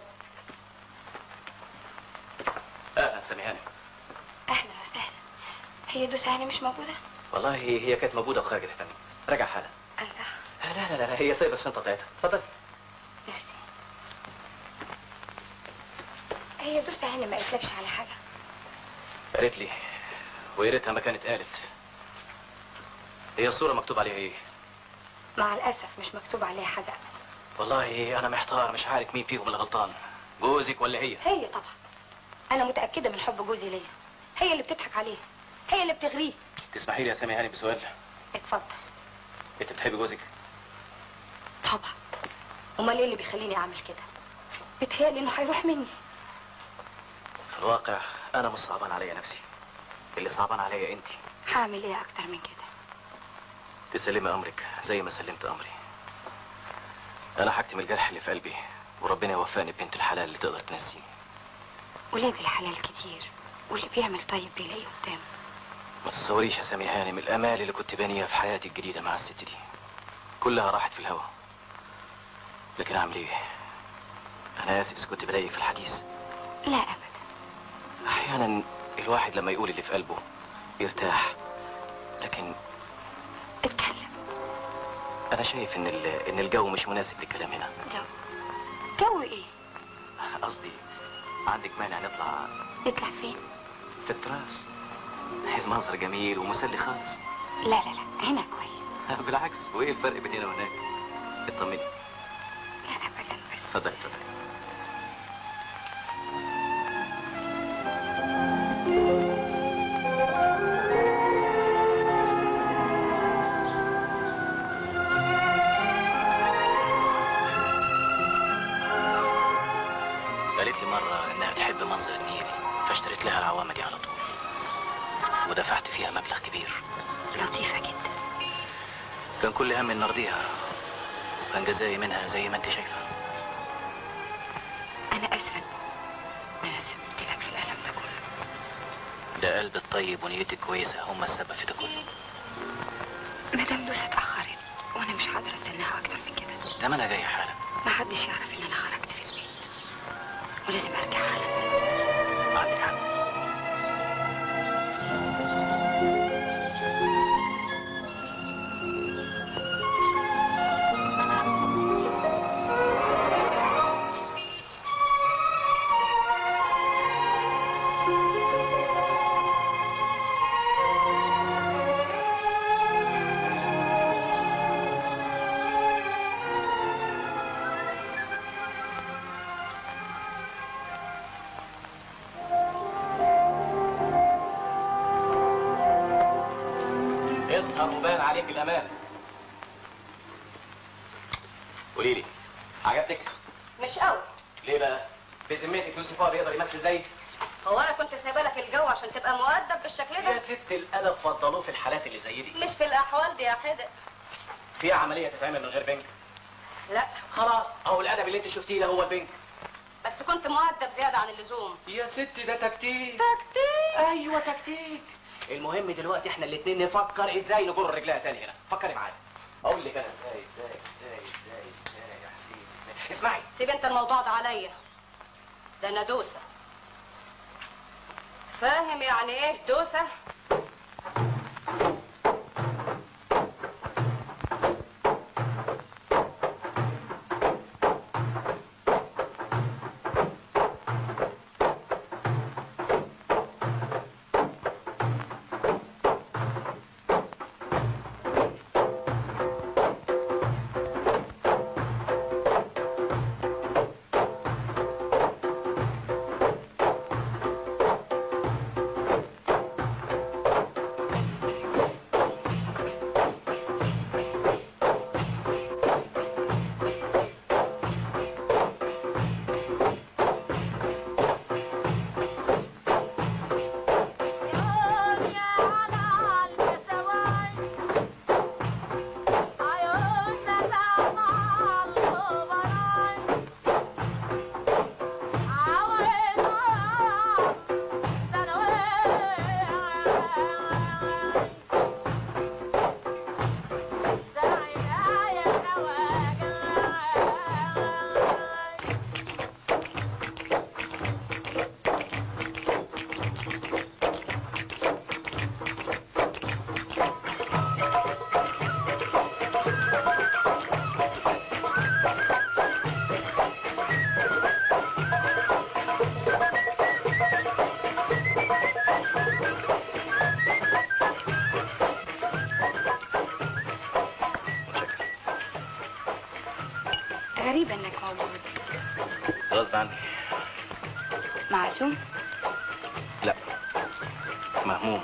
اهلا سامي هانم أهلا وسهلا هي دوسة هاني مش موجودة؟ والله هي كانت موجوده وخرجت يا فندم رجع حالا الله لا لا لا, لا هي سايبه الشنطه بتاعتها اتفضلي ميرسي هي دوسة هاني ما قالتلكش على حاجة قالت لي ويا ريتها ما كانت قالت هي الصوره مكتوب عليها ايه مع الأسف مش مكتوب عليها حاجة والله انا محتار مش عارف مين فيهم اللي غلطان جوزك ولا هي هي طبعا أنا متأكدة من حب جوزي ليا هي اللي بتضحك عليه هي اللي بتغريه تسمحي لي يا سامي هاني بسؤال اتفضل انت بتحبي جوزك طبعا امال ايه اللي بيخليني اعمل كده بيتهيألي انه هيروح مني في الواقع انا مش صعبان عليا نفسي اللي صعبان عليا انت هعمل ايه اكتر من كده تسلمي امرك زي ما سلمت امري انا هكتم الجرح اللي في قلبي وربنا يوفقني ببنت الحلال اللي تقدر تنسيني ولاد الحلال كتير واللي بيعمل طيب بيلاقيه قدامه ما تتصوريش يا سامي هانم الامال اللي كنت بانيها في حياتي الجديده مع الست دي كلها راحت في الهوا لكن اعمل ايه انا اسف إذا كنت بضايقك في الحديث لا ابدا احيانا الواحد لما يقول اللي في قلبه يرتاح لكن اتكلم انا شايف ان ال- ان الجو مش مناسب للكلام هنا جو جو ايه قصدي عندك مانع نطلع نطلع فين في التراس المنظر جميل ومسلي خالص لا لا لا هنا كويس بالعكس وايه الفرق بين هنا وهناك اطمني لا ابدا بس اتفضلي اتفضلي قالت لي مرة إنها تحب منظر النيل فاشتريت لها العوامة دي على طول ودفعت فيها مبلغ كبير لطيفه جدا كان كل هم إن أرضيها كان جزائي منها زي ما انت شايفه انا اسفه انا سبت لك في الالم ده كله ده قلب الطيب ونيتك كويسه هم السبب في ده كله مدام لوسة اتاخرت وانا مش هقدر استناها اكتر من كده ده ما انا جاي حالا محدش يعرف ان انا خرجت في البيت ولازم ارجع حالا عندك حق اظهر وبان عليك الامان قولي لي عجبتك مش قوي ليه بقى بذمتك يوسف بيقدر يمثل زي هو انا كنت سايبه لك الجو عشان تبقى مؤدب بالشكل يا ده ست الادب فضلوه في الحالات اللي زي دي مش في الاحوال دي يا حدق في عمليه تتعمل من غير بنك لا خلاص اهو الادب اللي انت شفتيه ده هو البنك بس كنت مؤدب زياده عن اللزوم يا ست ده تكتيك تكتيك ايوه تكتيك المهم دلوقتي احنا الاثنين نفكر ازاي نجر الرجلها تاني هنا فكري معايا اقول لك انا ازاي ازاي ازاي ازاي ازاي يا حسين ازاي اسمعي سيب انت الموضوع ده عليا ده انا دوسه فاهم يعني ايه دوسه غريبة انك موجود غصب عني معزوم لا مهموم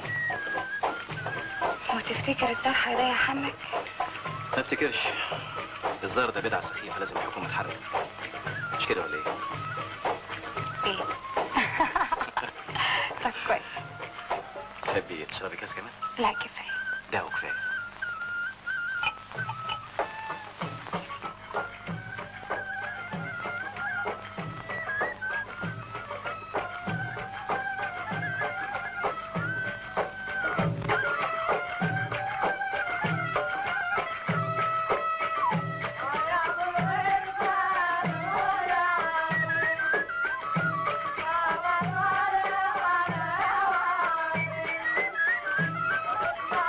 وتفتكر الطرحة ده يا حمك ما افتكرش الظاهر ده بدعة سخيفة لازم الحكومة تحرك مش كده ولا ايه؟ ايه طب كويس تحبي تشربي كاس كمان؟ لا كفاية ده هو كفاية Thank you.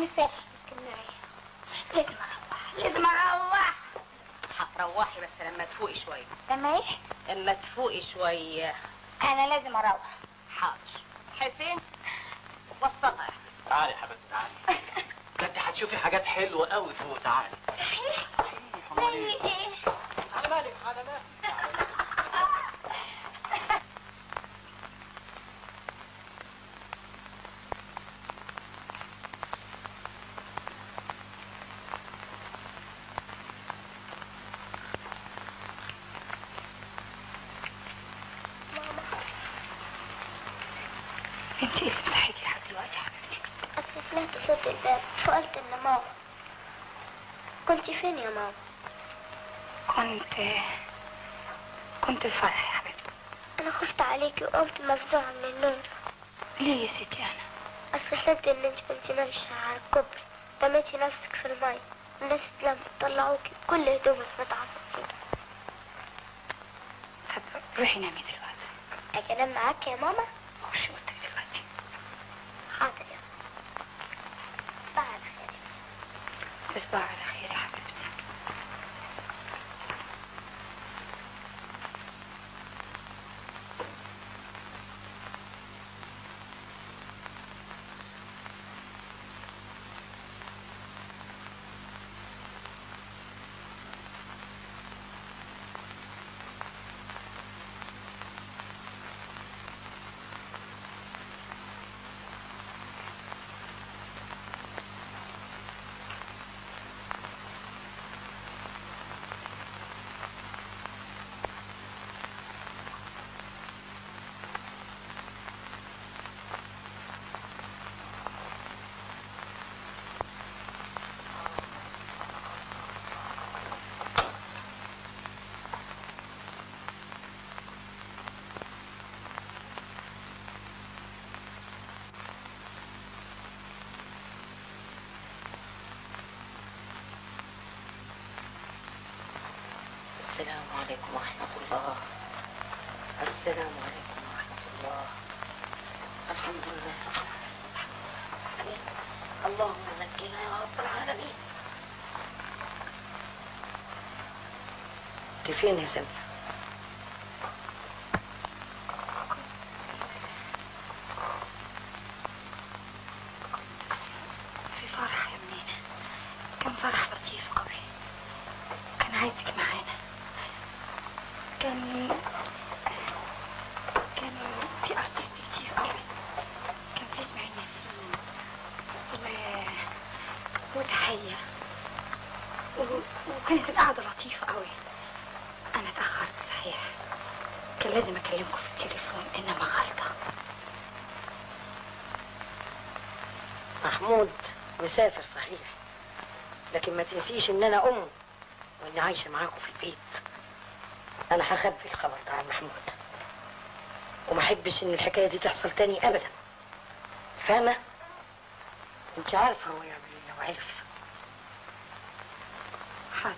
مسافر اسكندريه لازم اروح لازم اروح هتروحي بس لما تفوقي شويه لما ايه لما تفوقي شويه انا لازم اروح حاضر حسين وصلها تعالي يا حبيبتي تعالي ده انت هتشوفي حاجات حلوه قوي فوق تعالي زي ايه على بالك على بالك انت ايه اللي مصحيكي لحد دلوقتي يا حبيبتي اصل سمعت صوت الباب فقلت ان ماما كنت فين يا ماما كنت كنت في فرح يا حبيبتي انا خفت عليكي وقمت مفزوعه من النوم ليه يا ستي انا اصل حلمت ان انت كنت ماشيه على الكوبري رميتي نفسك في الماء الناس لما طلعوكي كل هدومك متعصبين طب روحي نامي دلوقتي اجي انام معاك يا ماما خش اوضتك دلوقتي حاضر يا ماما بعد خير تصبحي على خير يا حبيبتي السلام عليكم ورحمة الله السلام عليكم ورحمة الله الحمد لله اللهم نجنا يا رب العالمين انت فين يا سامي؟ في فرح يا منينة كان فرح لطيف قوي كان عايزك معانا كان كان في ارتست كتير قوي كان في اسماعيل ياسين و وتحية و... وكانت القعدة لطيفة قوي أنا اتأخرت صحيح كان لازم أكلمكم في التليفون إنما غلطة محمود مسافر صحيح لكن ما تنسيش ان انا امه واني عايشه معاكم في البيت انا هخبي الخبر ده عن محمود وما احبش ان الحكايه دي تحصل تاني ابدا فاهمه انت عارفه هو يعمل ايه لو عرف حاضر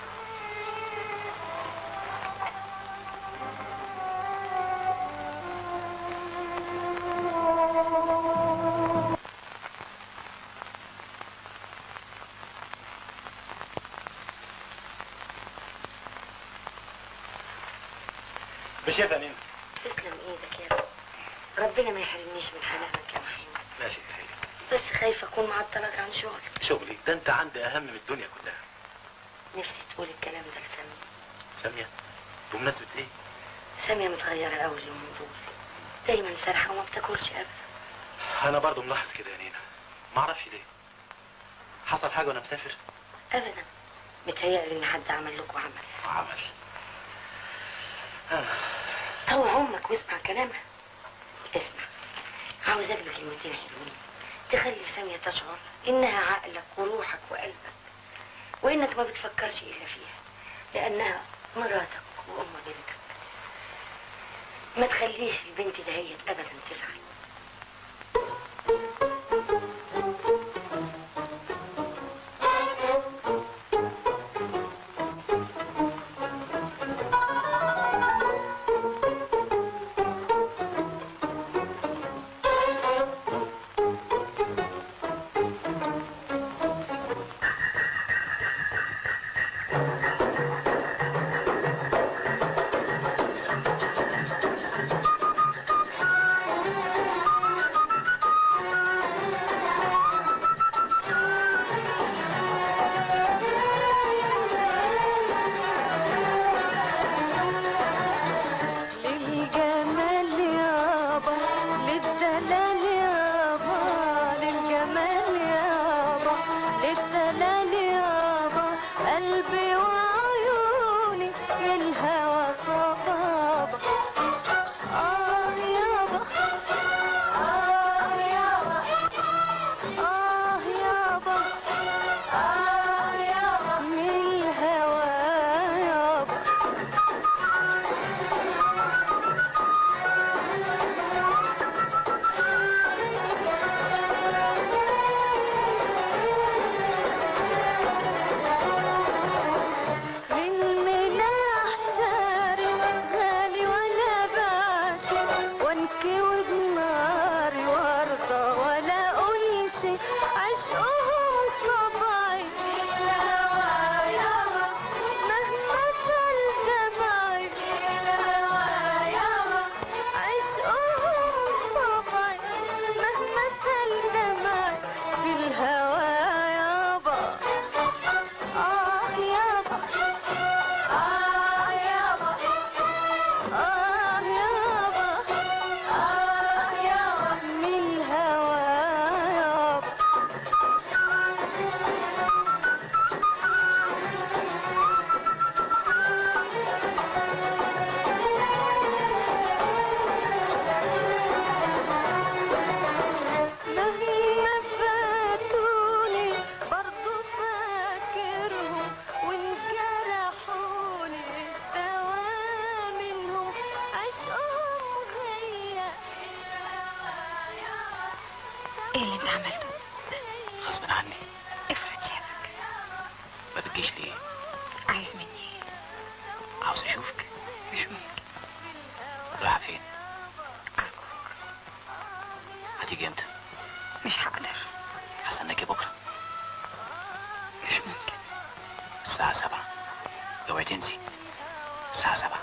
بشيت انين تسلم ايدك يا رب ربنا ما يحرمنيش من حنانك يا محمود ماشي تحية بس خايفه اكون معطلك عن شغل شغلي ده انت عندي اهم من الدنيا كلها نفسي تقول الكلام ده لسامية سامية بمناسبة ايه سامية متغيرة قوي اليومين دول دايما سرحة وما بتاكلش ابدا انا برضو ملاحظ كده يا نينا ما اعرفش ليه حصل حاجة وانا مسافر ابدا متهيألي ان حد عمل لكم عمل عمل آه. طوع امك واسمع كلامها اسمع عاوزاك بكلمتين حلوين تخلي سامية تشعر انها عقلك وروحك وقلبك وانك ما بتفكرش الا فيها لانها مراتك وام بنتك ما تخليش البنت دهيت ابدا تزعل للدلال يابا قلبي وعيوني من الهوى صبابة آه يابا آه يابا آه يابا آه يابا من الهوى يابا للملاح شاري غالي ولا باشي وانكوي بناري وارضى ولا اقول شي عشقهم طبعي مهما سال دمعي عشقهم طبعي مهما سال دمعي في الهوى يابا آه يابا آه يابا آه يابا آه يابا من الهوى يابا مهما فاتوني برضو فاكرهم وان جرحوني الدوا منهم عشقهم غيا ايه اللي انت عملته غصب عني افرض شافك ما بتجيش ليه عايز مني ايه عاوز اشوفك مش ممكن رايحه فين هتيجي امتى مش هقدر هستناكي بكره مش ممكن الساعه سبعة اوعي تنسي الساعه سبعة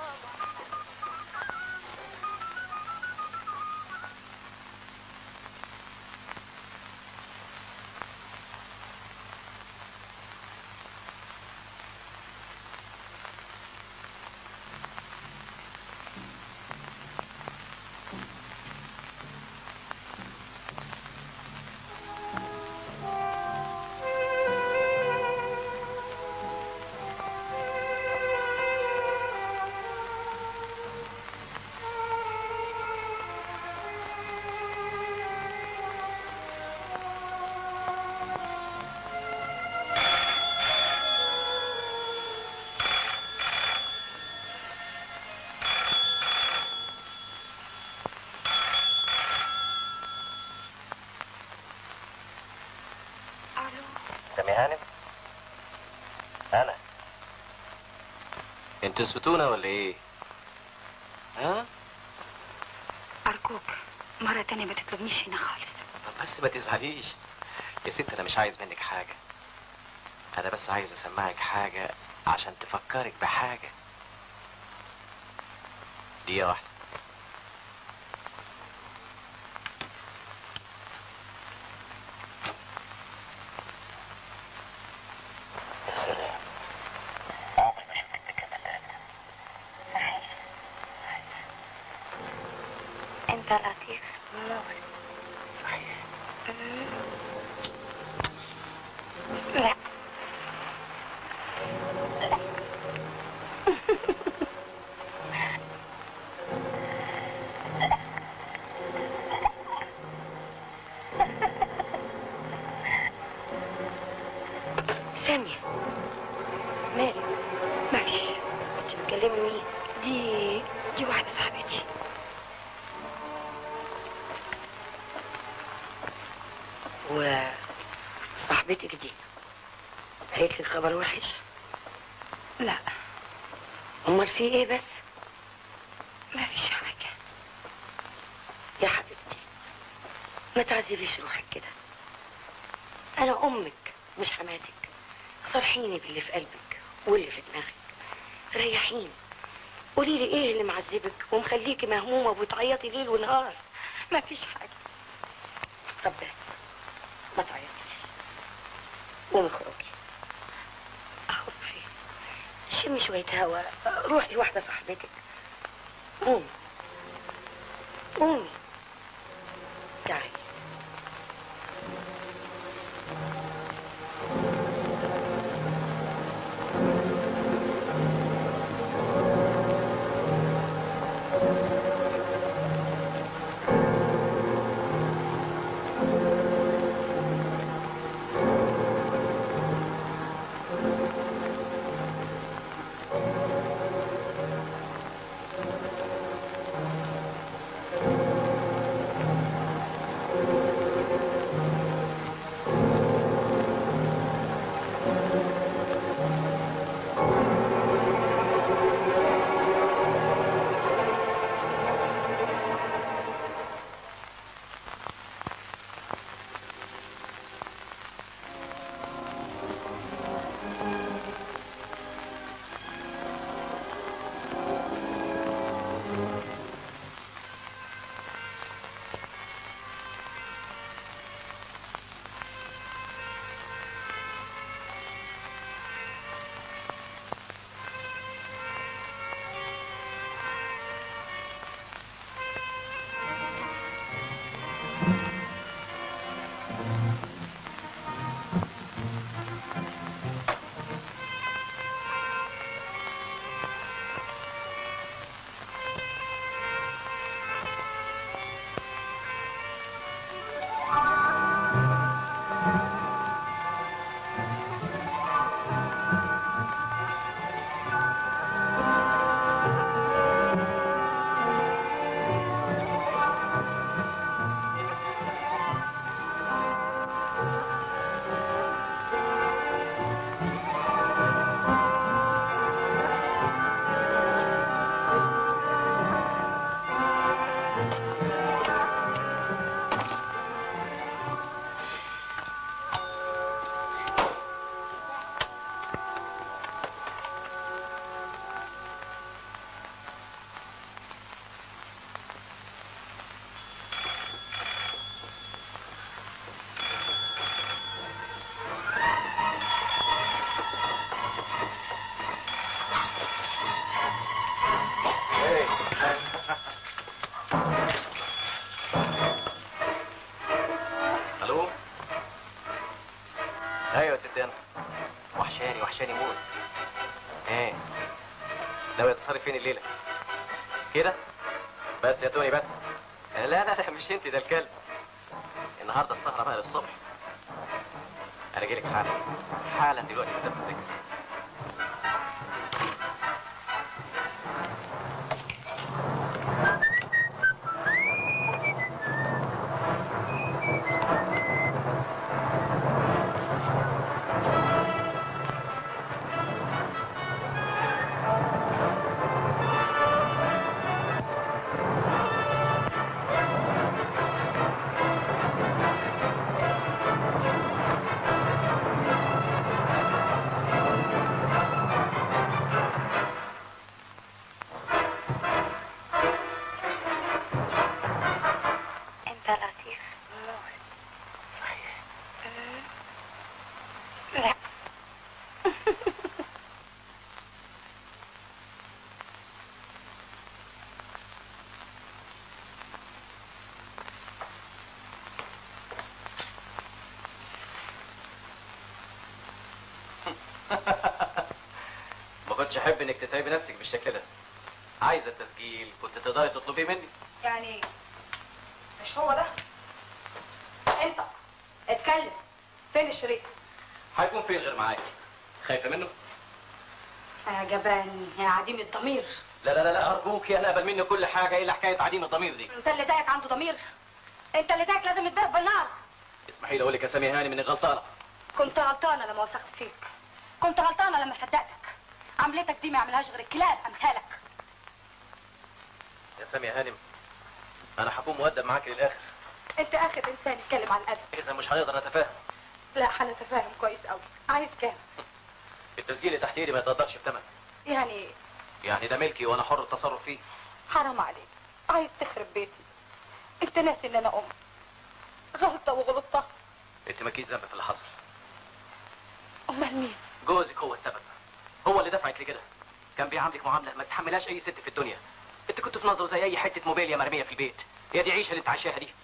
سامي هانم انا انتوا نسيتونا ولا ايه ها ارجوك مرة تانية ما تطلبنيش هنا خالص طب بس ما تزعليش يا ست انا مش عايز منك حاجه انا بس عايز اسمعك حاجه عشان تفكرك بحاجه دقيقه واحده يا سلام عمري ما شفتك بكده انت لطيف صحيح لا سامية مالك مفيش انت بتكلمي مين دي دي واحدة صاحبتي وصاحبتك دي قالت لك خبر وحش لا امال في ايه بس مفيش حاجة يا حبيبتي ما تعذبيش روحك كده انا امك مش حماتك صرحيني باللي في قلبك واللي في دماغك ريحيني قولي لي ايه اللي معذبك ومخليكي مهمومه وبتعيطي ليل ونهار مفيش حاجة طب بس ما تعيطيش قومي اخرجي اخرج فين شمي شويه هوا روحي لواحده صاحبتك قومي قومي تعالي ايوه يا ست انا وحشاني وحشاني موت ايه ناوي تصرف فين الليله كده بس يا توني بس لا لا لا مش انت ده الكلب النهارده السهره بقى للصبح انا جاي لك حالا حالا دلوقتي مسافه السكه انت لطيف لا ما كنتش احب انك تتعبي نفسك بالشكل ده عايزه التسجيل كنت تقدري تطلبيه مني يعني مش هو ده انت اتكلم فين الشريط هيكون فين غير معايا خايفه منه يا جبان يا عديم الضمير لا لا لا لا ارجوكي انا اقبل مني كل حاجه الا حكايه عديم الضمير دي انت اللي ضايق عنده ضمير انت اللي ضايق لازم يتضرب بالنار اسمحي لي اقول لك يا سامي هاني انك غلطانه كنت غلطانه لما وثقت فيك كنت غلطانه لما صدقتك عملتك دي ما يعملهاش غير الكلاب امثالك يا سامي يا هانم انا هكون مؤدب معاك للاخر انت اخر انسان يتكلم عن الادب اذا مش هنقدر نتفاهم لا هنتفاهم كويس قوي عايز كام التسجيل اللي تحت ايدي ما يتقدرش بثمن يعني يعني ده ملكي وانا حر التصرف فيه حرام عليك عايز تخرب بيتي انت ناسي ان انا ام غلطه وغلطتها انت مالكيش ذنب في اللي حصل امال مين جوزك هو السبب هو اللي دفعك لكده كان بيعاملك معامله ما تحملهاش اي ست في الدنيا انت كنت في نظره زي اي حته موبيليا مرميه في البيت هي دي عيشه اللي انت عايشاها دي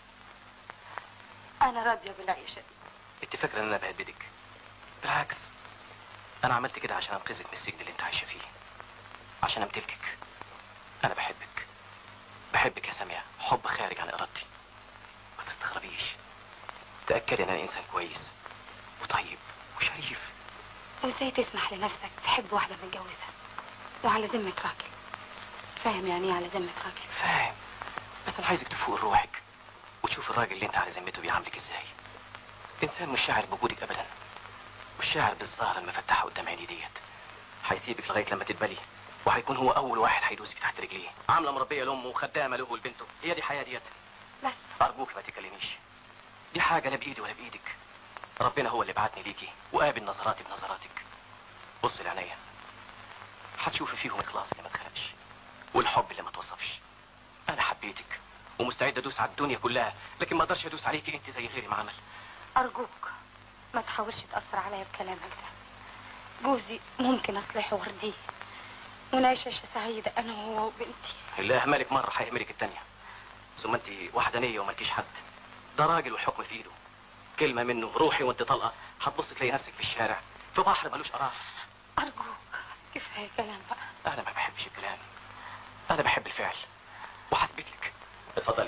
انا راضيه بالعيشه دي انت فاكره ان انا بهددك بالعكس انا عملت كده عشان انقذك من السجن اللي انت عايشه فيه عشان امتلكك انا بحبك بحبك يا ساميه حب خارج عن ارادتي ما تستغربيش تاكدي ان انا انسان كويس وطيب وشريف وازاي تسمح لنفسك تحب واحده متجوزه وعلى ذمه راجل فاهم يعني ايه على ذمه راجل فاهم بس انا عايزك تفوق روحك وتشوف الراجل اللي انت على ذمته بيعاملك ازاي انسان مش شاعر بوجودك ابدا مش شاعر بالزهره المفتحه قدام عيني ديت هيسيبك لغايه لما تتبلي وهيكون هو اول واحد هيدوسك تحت رجليه عامله مربيه لامه وخدامه له ولبنته هي دي حياه ديت بس ارجوك ما تكلميش دي حاجه لا بايدي ولا بايدك ربنا هو اللي بعتني ليكي وقابل نظراتي بنظراتك بص لعينيا هتشوفي فيهم اخلاص اللي ما اتخلقش والحب اللي ما توصفش انا حبيتك ومستعد ادوس على الدنيا كلها لكن ما اقدرش ادوس عليكي انت زي غيري ما عمل ارجوك ما تحاولش تاثر عليا بكلامك ده جوزي ممكن اصلحه وارضيه ونعيش عيشه سعيده انا وهو وبنتي اللي اهملك مره هيهملك التانيه ثم انت وحدانيه ومالكيش حد ده راجل والحكم في ايده كلمه منه روحي وانت طلقه هتبص تلاقي نفسك في الشارع في بحر ملوش قرار ارجوك كفايه كلام بقى انا ما بحبش الكلام انا بحب الفعل وهثبت لك اتفضلي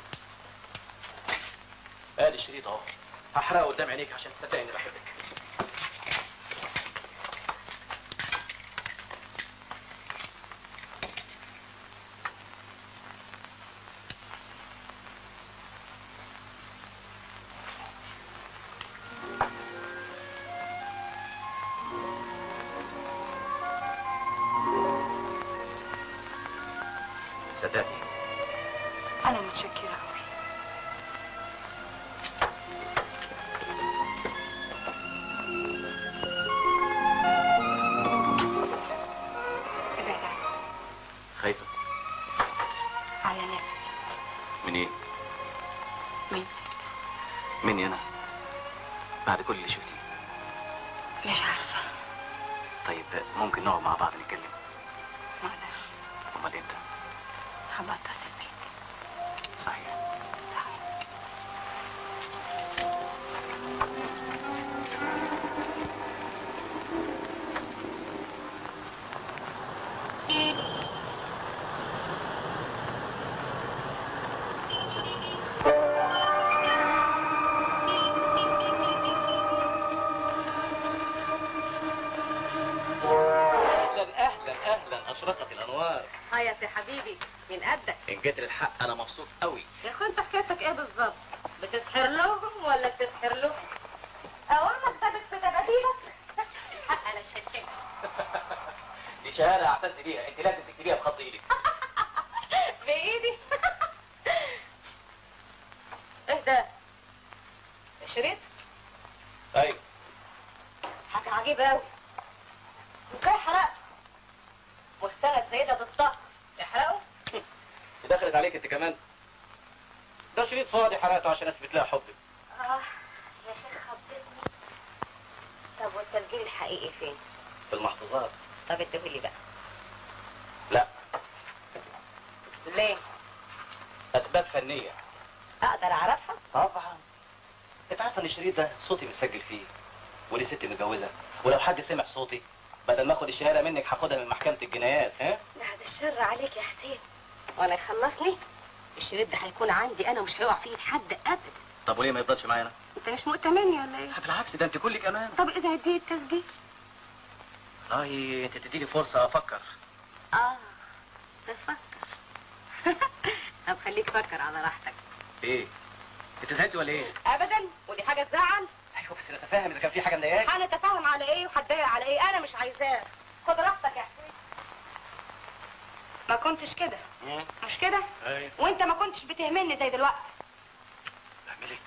ادي الشريط اهو هحرقه قدام عينيك عشان تصدقي اني بحبك صدقني انا متشكره قوي ابعد عني خايفه على نفسي من ايه مين مني انا بعد كل اللي شفتيه مش عارفه طيب ممكن نقعد مع بعض نتكلم ما اقدرش امال امتى هبقى اتصل بيك صحيح اشرقت الانوار هيا يا حبيبي من قدك ان جيت للحق انا مبسوط قوي يا اخو انت حكايتك ايه بالظبط بتسحر لهم ولا بتسحر لهم اول ما كتبت في دباديبك الحق انا شايفك دي شهاده اعتز بيها انت لازم تكتبيها بخط ايدك بايدي ايه ده شريط ايوه حاجه عجيبه قوي وكاي حرقت مستند زي ده بالظبط تحرقه دي دخلت عليك انت كمان ده شريط فاضي حرقته عشان اثبت لها حبي اه يا شيخ خبطتني طب والتسجيل الحقيقي فين في المحفوظات طب اديهولي بقى لا ليه اسباب فنيه اقدر اعرفها طبعا انت عارفه ان الشريط ده صوتي متسجل فيه ودي ست متجوزه ولو حد سمع صوتي بدل ما اخد الشهاده منك هاخدها من محكمه الجنايات ها بعد الشر عليك يا حسين وانا يخلصني الشريط ده هيكون عندي انا مش هيقع فيه حد ابدا طب وليه ما يفضلش معايا انا انت مش مؤتمني ولا ايه بالعكس ده انت كلك امان طب اذا اديت التسجيل والله انت تديني فرصه افكر اه تفكر طب خليك فكر على راحتك ايه انت زهقتي ولا ايه ابدا ودي حاجه تزعل ايوه بس نتفاهم اذا كان في حاجه مضايقاك هنتفاهم على ايه وهتضايق على ايه انا مش عايزاه خد راحتك يا حسين ما كنتش كده مم. مش كده ايوه وانت ما كنتش بتهملني زي دلوقتي اعملك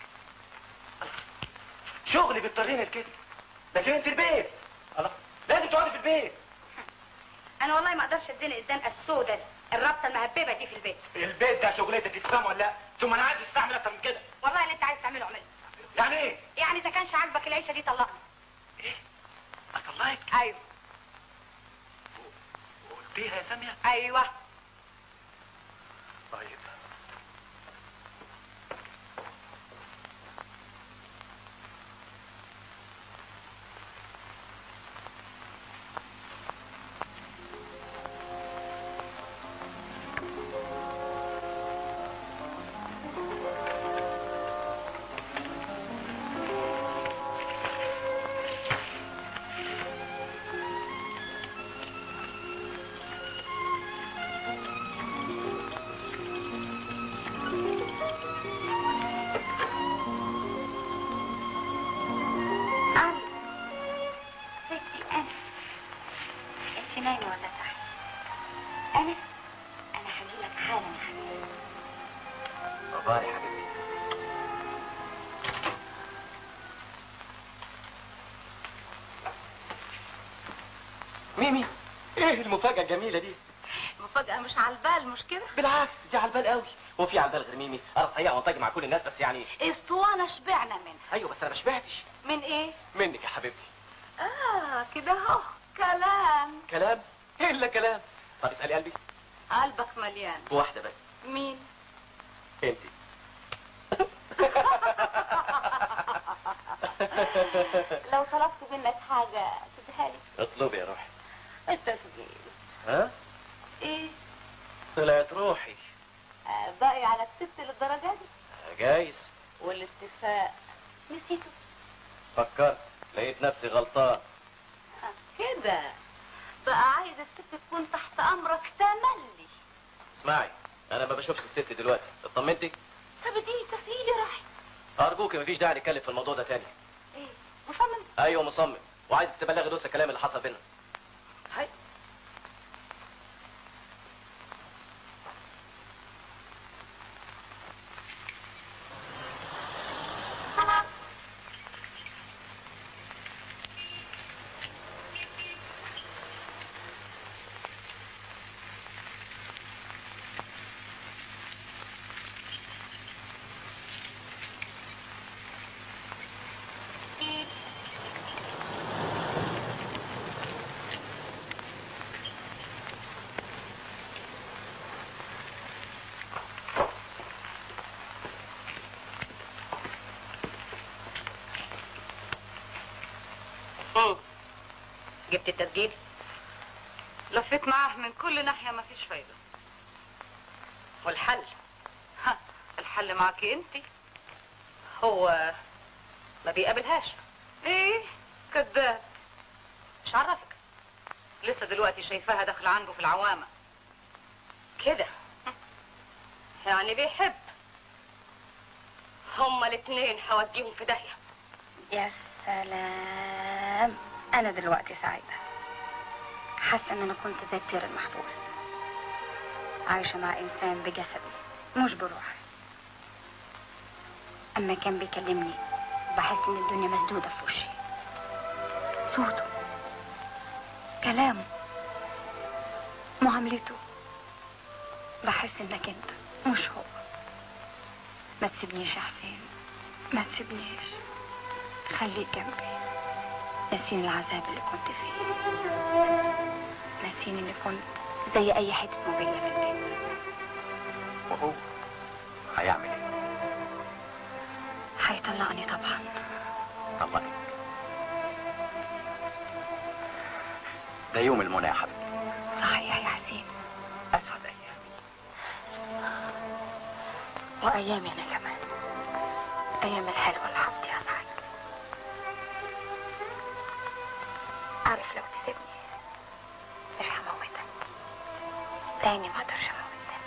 شغلي بيضطرني لكده لكن انت البيت الله لازم تقعدي في البيت انا والله ما اقدرش اديني الزنقه السوداء دي الرابطه المهببه دي في البيت البيت ده شغلتك تفهم ولا لا ثم انا عايز استعمل اكتر من كده والله اللي انت عايز تعمله اعمله يعني ايه يعني اذا كانش عاجبك العيشه دي طلقني اطلعك ايوه قلتيها يا ساميه ايوه طيب أنا ستي أنا أنت نايمة ولا صاحية؟ أنا أنا هجيلك حالا يا حبيبي اخباري يا حبيبي ميمي ايه المفاجاه الجميله دي مفاجأة مش على البال مش كده بالعكس دي على البال قوي هو في على البال غير ميمي انا صحيح وانطجي مع كل الناس بس يعني اسطوانة شبعنا منها ايوه بس انا ما شبعتش من إيه؟ منك يا حبيبتي آه كده أهو كلام كلام الا كلام طب اسالي قلبي قلبك مليان واحده بس مين انت لو طلبت منك حاجة تديها لي اطلبي يا روحي التسجيل ها ايه طلعت روحي آه، باقي على الست للدرجة دي جايز والاتفاق نسيته فكرت لقيت نفسي غلطان آه، كده بقى عايز الست تكون تحت امرك تملي اسمعي انا ما بشوفش الست دلوقتي اطمنتي طب دي تسهيل يا راحي ارجوك مفيش داعي نتكلم في الموضوع ده تاني ايه مصمم ايوه مصمم وعايزك تبلغي دوسة الكلام اللي حصل بينا هاي جبت التسجيل لفيت معاه من كل ناحية ما فيش فايدة والحل ها الحل معاكي انت هو ما بيقابلهاش ايه كذاب مش عرفك لسه المحبوسة دلوقتي شايفاها داخلة عنده في العوامة كده يعني بيحب هما الاتنين هوديهم في داهية يا سلام انا دلوقتي سعيده حاسه ان انا كنت زي الطير المحبوس عايشه مع انسان بجسدي مش بروحي اما كان بيكلمني بحس ان الدنيا مسدوده في وشي صوته كلامه معاملته بحس انك انت مش هو ما تسيبنيش يا حسين ما تسيبنيش خليك جنبي نسيني العذاب اللي كنت فيه نسيني اني كنت زي اي حته موبيليا في البيت وهو هيعمل ايه؟ هيطلقني طبعا طلقك ده يوم المنى يا حبيبي صحيح يا حسين اسعد ايام وايامي انا كمان ايام الحلوه اللي هقضيها معاك عارف لو تسيبني مش هموتك تاني ما اقدرش اموتك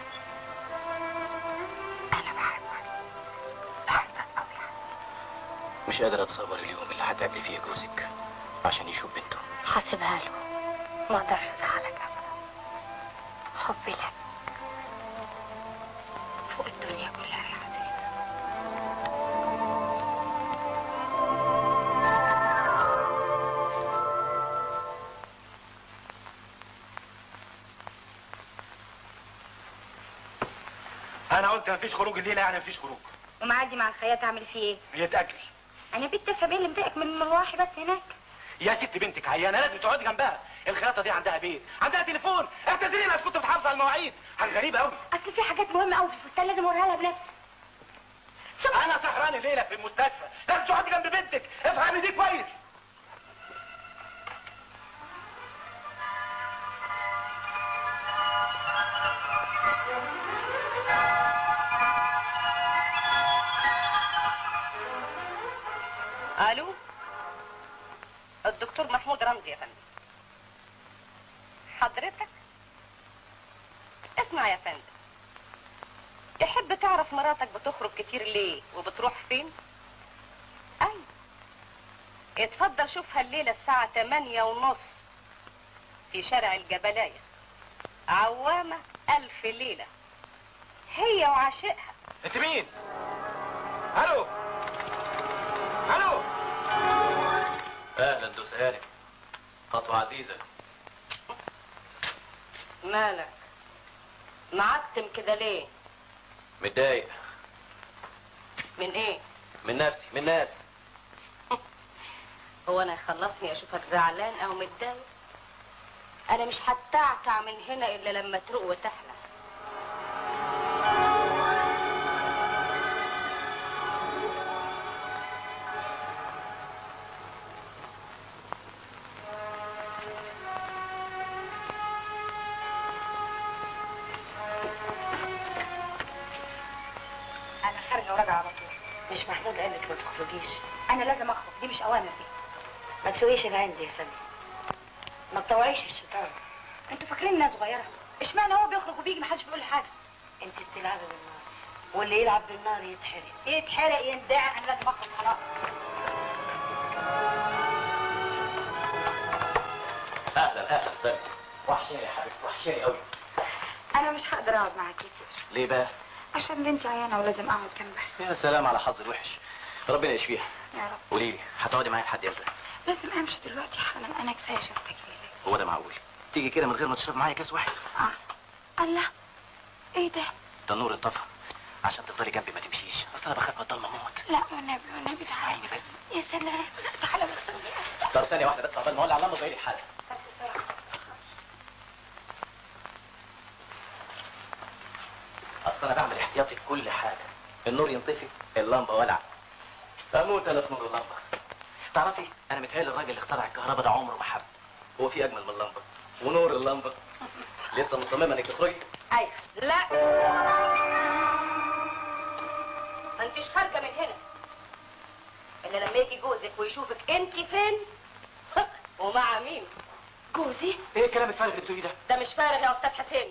انا بحبك بحبك قوي مش قادر اتصور اليوم اللي هتقابلي فيه جوزك عشان يشوف بنته هسيبها له ما اقدرش ازعلك ابدا حبي لك فوق الدنيا كلها يا حسين انا قلت مفيش خروج الليله يعني مفيش خروج ومعدي مع الخياط اعمل فيه ايه يتاجل انا بنت افهم ايه اللي مضايقك من مروحي بس هناك يا ست بنتك عيانه لازم تقعدي جنبها الخياطه دي عندها بيت عندها تليفون اعتذري لها كنت بتحافظ على المواعيد حاجه غريبه قوي اصل في حاجات مهمه قوي في الفستان لازم اوريها لها بنفسي انا سهران الليله في المستشفى لازم تقعدي جنب بنتك افهمي دي كويس الو الدكتور محمود رمزي يا فندم حضرتك اسمع يا فندم تحب تعرف مراتك بتخرج كتير ليه وبتروح فين ايوه اتفضل شوفها الليلة الساعة تمانية ونص في شارع الجبلاية عوامة ألف ليلة هي وعاشقها انت مين الو الو اهلا دوس هانم خطوه عزيزه مالك معتم كده ليه متضايق من ايه من نفسي من ناس هو انا يخلصني اشوفك زعلان او متضايق انا مش هتعتع من هنا الا لما تروق وتحلى انا خارجه وراجعه على طول مش محمود قال لك ما تخرجيش انا لازم اخرج دي مش اوامر دي ما تسويش العين دي يا سامي ما تطوعيش الشيطان انتوا فاكرين انها صغيره اشمعنى هو بيخرج وبيجي محدش بيقول له حاجه انت بتلعبي بالنار واللي يلعب بالنار يتحرق يتحرق يندع انا لازم اخرج خلاص اهلا اهلا سامي وحشاني يا حبيبتي وحشاني قوي انا مش هقدر اقعد معاك كتير ليه بقى عشان بنتي عيانه ولازم اقعد جنبها يا سلام على حظ الوحش ربنا يشفيها يا رب قولي لي هتقعدي معايا لحد امتى لازم امشي دلوقتي حالا انا كفايه شفتك ليلة. هو ده معقول تيجي كده من غير ما تشرب معايا كاس واحد اه الله ايه ده ده النور اتطفى عشان تفضلي جنبي ما تمشيش اصل انا بخاف من الضلمه موت لا والنبي والنبي تعالى بس يا سلام تعالى بس طب ثانيه واحده بس عقبال ما اولع اللمبه لي حاجه اصل انا بعمل احتياطي في كل حاجه النور ينطفي اللمبه ولع اموت انا في نور اللمبه تعرفي انا متهيألي الراجل اللي اخترع الكهرباء ده عمره ما حب هو في اجمل من اللمبه ونور اللمبه لسه مصممه انك تخرجي ايوه لا ما انتش خارجه من هنا الا لما يجي جوزك ويشوفك انت فين ومع مين جوزي ايه الكلام الفارغ اللي بتقوليه ده ده مش فارغ يا استاذ حسين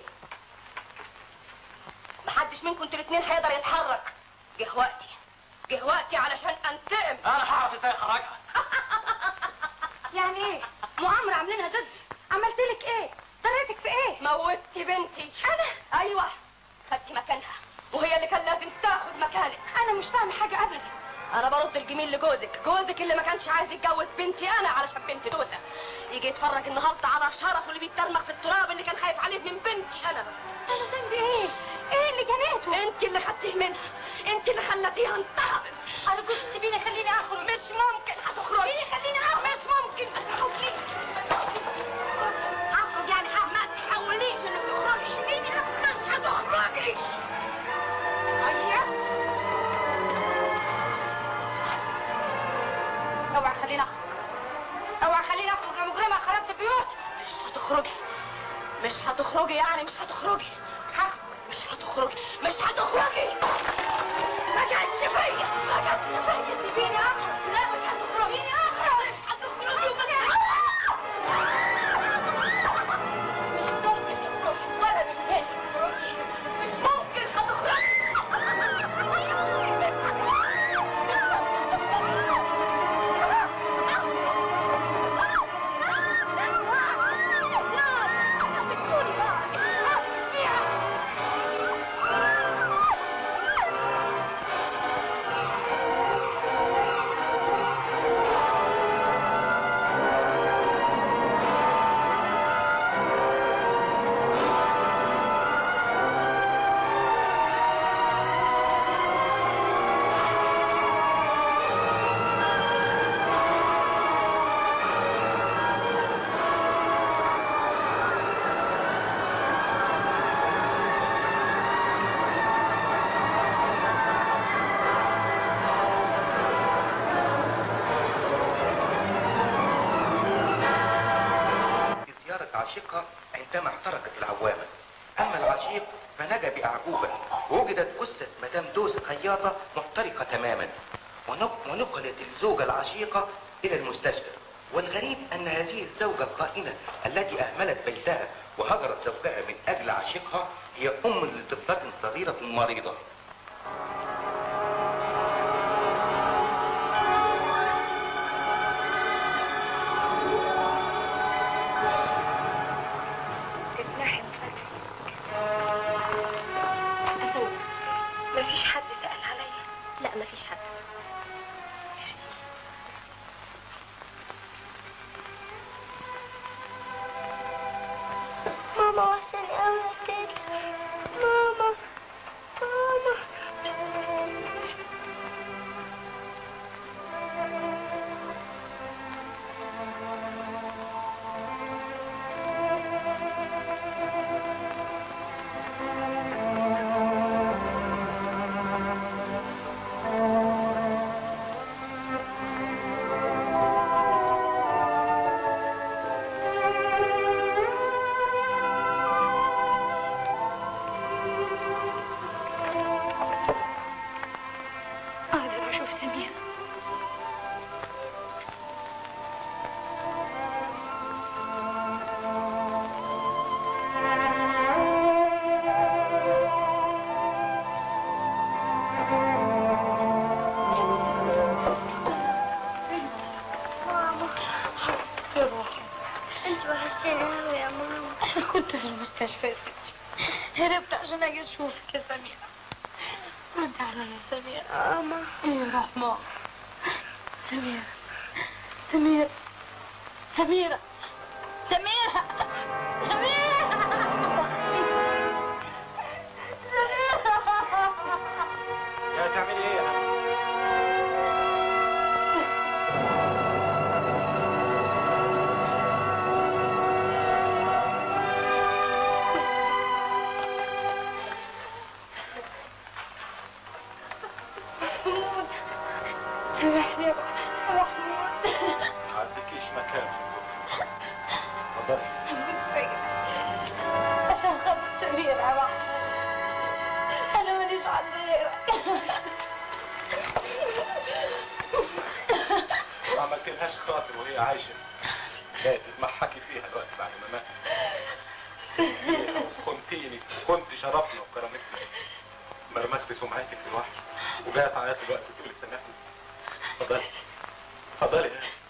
محدش منكم انتوا الاثنين هيقدر يتحرك جه وقتي جه وقتي علشان انتقم انا هعرف ازاي اخرجها يعني ايه مؤامره عاملينها ضدي عملت لك ايه طريقتك في ايه موتي بنتي انا ايوه خدتي مكانها وهي اللي كان لازم تاخد مكانك انا مش فاهمه حاجه ابدا انا برد الجميل لجوزك جوزك اللي ما كانش عايز يتجوز بنتي انا علشان بنت توته يجي يتفرج النهارده على شرفه اللي بيتدرمغ في التراب اللي كان خايف عليه من بنتي انا انا ذنبي ايه ايه اللي جنيته انت اللي خدتيه منها انت اللي خلتيها انتهبت ارجوك سيبيني خليني اخرج مش ممكن هتخرجي سيبيني خليني اخرج مش ممكن هتخرجي اخرج يعني ما تحاوليش انك تخرجي سيبيني اخرج مش هتخرجي ايوه اوعى خليني اخرج اوعى خليني اخرج يا مجرمه خربت البيوت مش هتخرجي مش هتخرجي يعني مش هتخرجي ها مش هتخرجي مش هتخرجي ما جاتش فيا ما جاتش فيا سيبيني اخرج لا مش هتخرجي اخرج مش هتخرجي وما مش ممكن تخرجي ولا بالبيت تخرجي مش ممكن زيارة عاشقها عندما احترقت العوامة أما العشيق فنجا بأعجوبة ووجدت جثة مدام دوس خياطة محترقة تماما ونق- ونقلت الزوجة العشيقة إلى المستشفى والغريب أن هذه الزوجة الخائنة التي أهملت بيتها وهجرت زوجها من أجل عشيقها هي أم لطفلة صغيرة مريضة تتنحت مفيش حد سأل عليا لا مفيش حد ماما وحشاني قوي يا تيتا ماما ماما اقدر اشوف سمير ماما انت وحشتني قوي يا ماما كنت في المستشفى يا ستي هربت عشان اجي اشوفك يا سمير رد عليا يا سمير ماما ايه يا رحمة سمير سمير سميرة سميرة يا تعملي ايه يا محمود سامحني يا محمود ما عندكيش مكان اتفضلي عشان خاطر سمير يا محمود انا ماليش حد غيرك ما عملتلهاش خاطر وهي عايشه لا تتمحكي فيها الوقت بعد ما مات كنتيني كنت شرفنا وكرامتنا مرمخت سمعتك لوحدي وجاء تعيط الوقت تقولي سامحني اتفضلي اتفضلي يا هاني.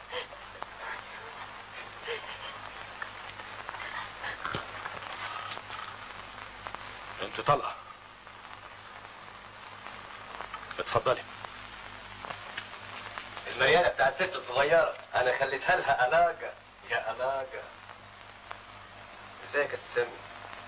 انت طالعه اتفضلي المريالة بتاع الست الصغيرة أنا خليتها لها ألاجة يا ألاجة ازيك يا ست سامي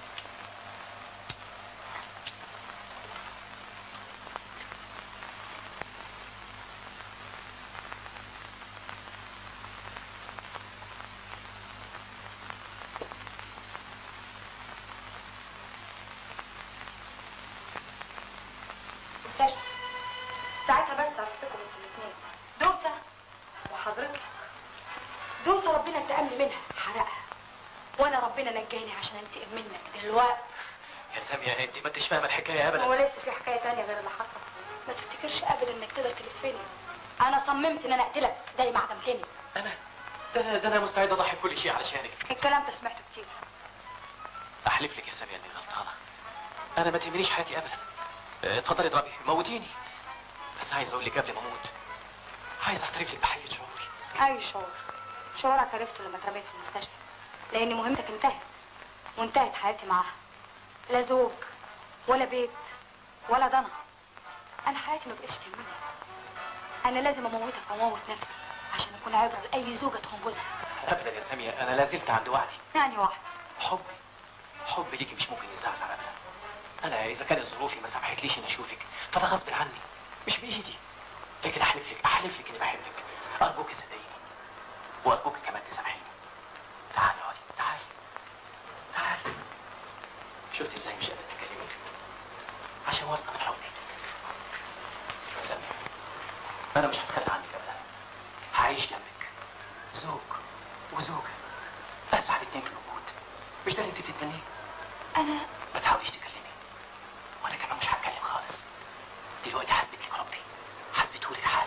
مستشفى ساعتها بس عرفتكم انتوا الاثنين دوسة وحضرتك دوسة ربنا انتقم منها حرقها وانا ربنا نجاني عشان انتقم منك دلوقتي يا سامية انت ما انتش فاهمة الحكاية ابدا هو لسه في حكاية تانية غير اللي حصل ما تفتكرش ابدا انك تقدر تلفني انا صممت ان انا اقتلك زي ما عدمتني ده انا ده انا مستعد اضحي بكل شيء علشانك الكلام ده سمعته كتير احلف لك يا سامية اني غلطانة انا ما تهمنيش حياتي ابدا اه، اتفضلي اضربي موتيني بس عايز اقول لك قبل ما اموت عايز اعترف لك بحقيقة شعوري اي شعور شعورك عرفته لما اترميت في المستشفى لان مهمتك انتهت وانتهت حياتي معاها لا زوج ولا بيت ولا ضنا انا حياتي ما بقتش تهمني انا لازم اموتك واموت نفسي عشان اكون عبره لاي زوجه تخون جوزها ابدا يا سامية انا لا زلت عند وعدي يعني واحد حبي حبي ليكي مش ممكن يزعزع ابدا انا اذا كانت ظروفي ما سمحتليش اني اشوفك فده غصب عني مش بايدي لكن احلف لك احلف لك اني بحبك ارجوك صدقيني وارجوك كمان تسامحيني تعالي اقعدي تعالي تعالي شفتي ازاي مش قادر تكلمك عشان واثقه من حبي سامية انا مش هتخلى عنك ابدا هعيش جنبك زوج وزوجة بس على الاتنين في الوجود مش ده اللي انت بتتمنيه انا ما تحاوليش تكلمي وانا كمان مش هتكلم خالص دلوقتي حسبت لك ربي حسبته لك حالا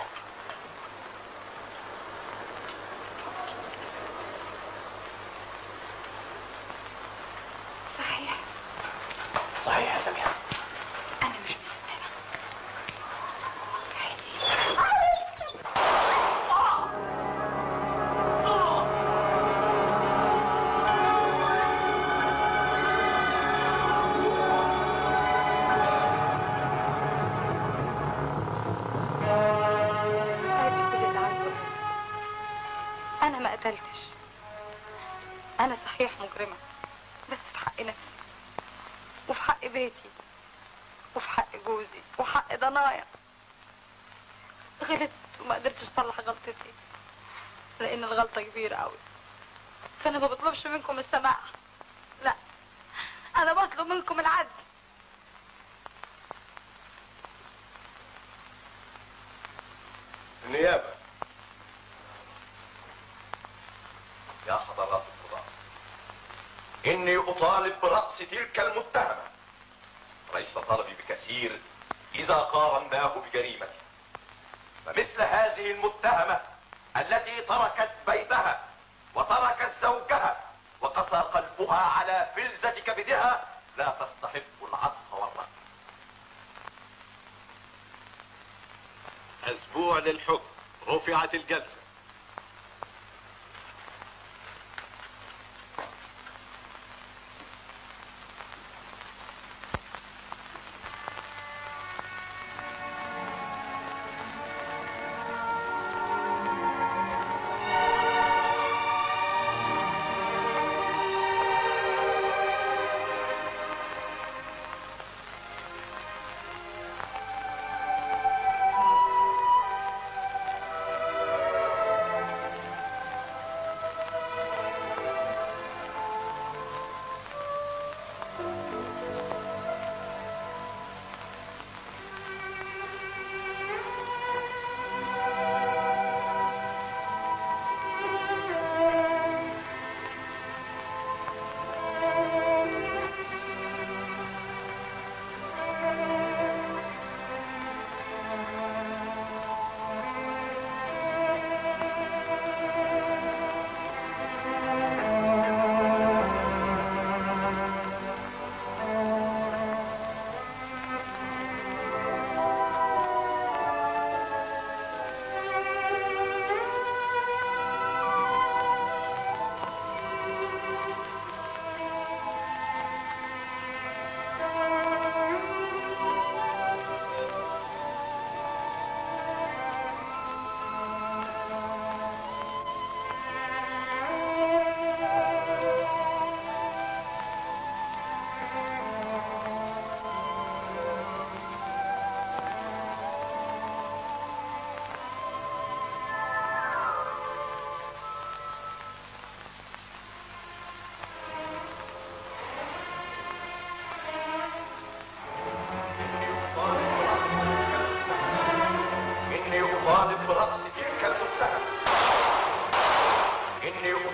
صحيح صحيح يا سمير انا مش مصدقه ادي كل اللي عايزه أقوله. انا ما قتلتش انا صحيح مجرمه بس في حق نفسي وفي حق بيتي وفي حق جوزي وحق ضنايا غلطت وما قدرتش اصلح غلطتي لان الغلطه كبيره قوي فانا ما بطلبش منكم السماح لا انا بطلب منكم العدل النيابة يا حضرات القضاة إني أطالب برأس تلك المتهمة ليس طلبي بكثير إذا قارناه بجريمته فمثل هذه المتهمة التي تركت بيتها وتركت زوجها وقسى قلبها على فلذة كبدها لا تستحق العطف والرد أسبوع للحكم رفعت الجلسة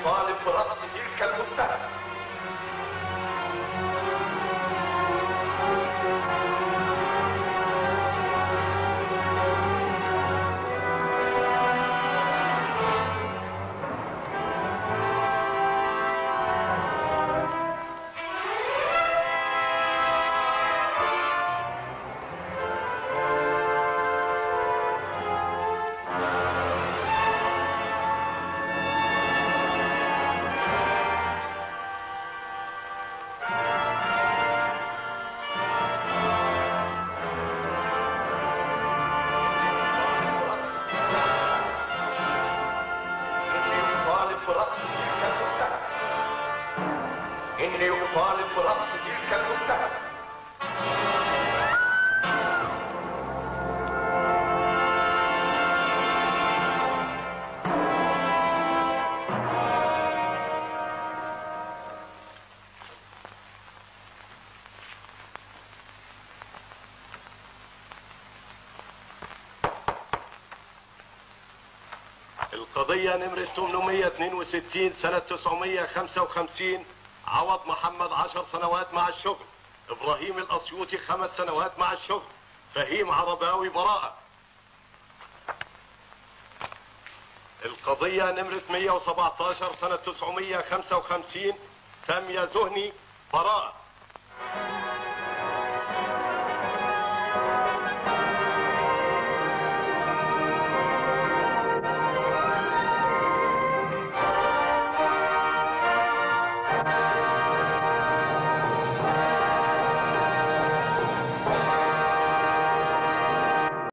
يطالب برأس تلك المتهم إني أطالب برأس تلك المتهم إني أطالب برأس تلك المتهم القضية نمرة 862 سنة 955 عوض محمد عشر سنوات مع الشغل إبراهيم الأسيوطي خمس سنوات مع الشغل فهيم عرباوي براءة القضية نمرة 117 سنة 955 سامية زهني براءة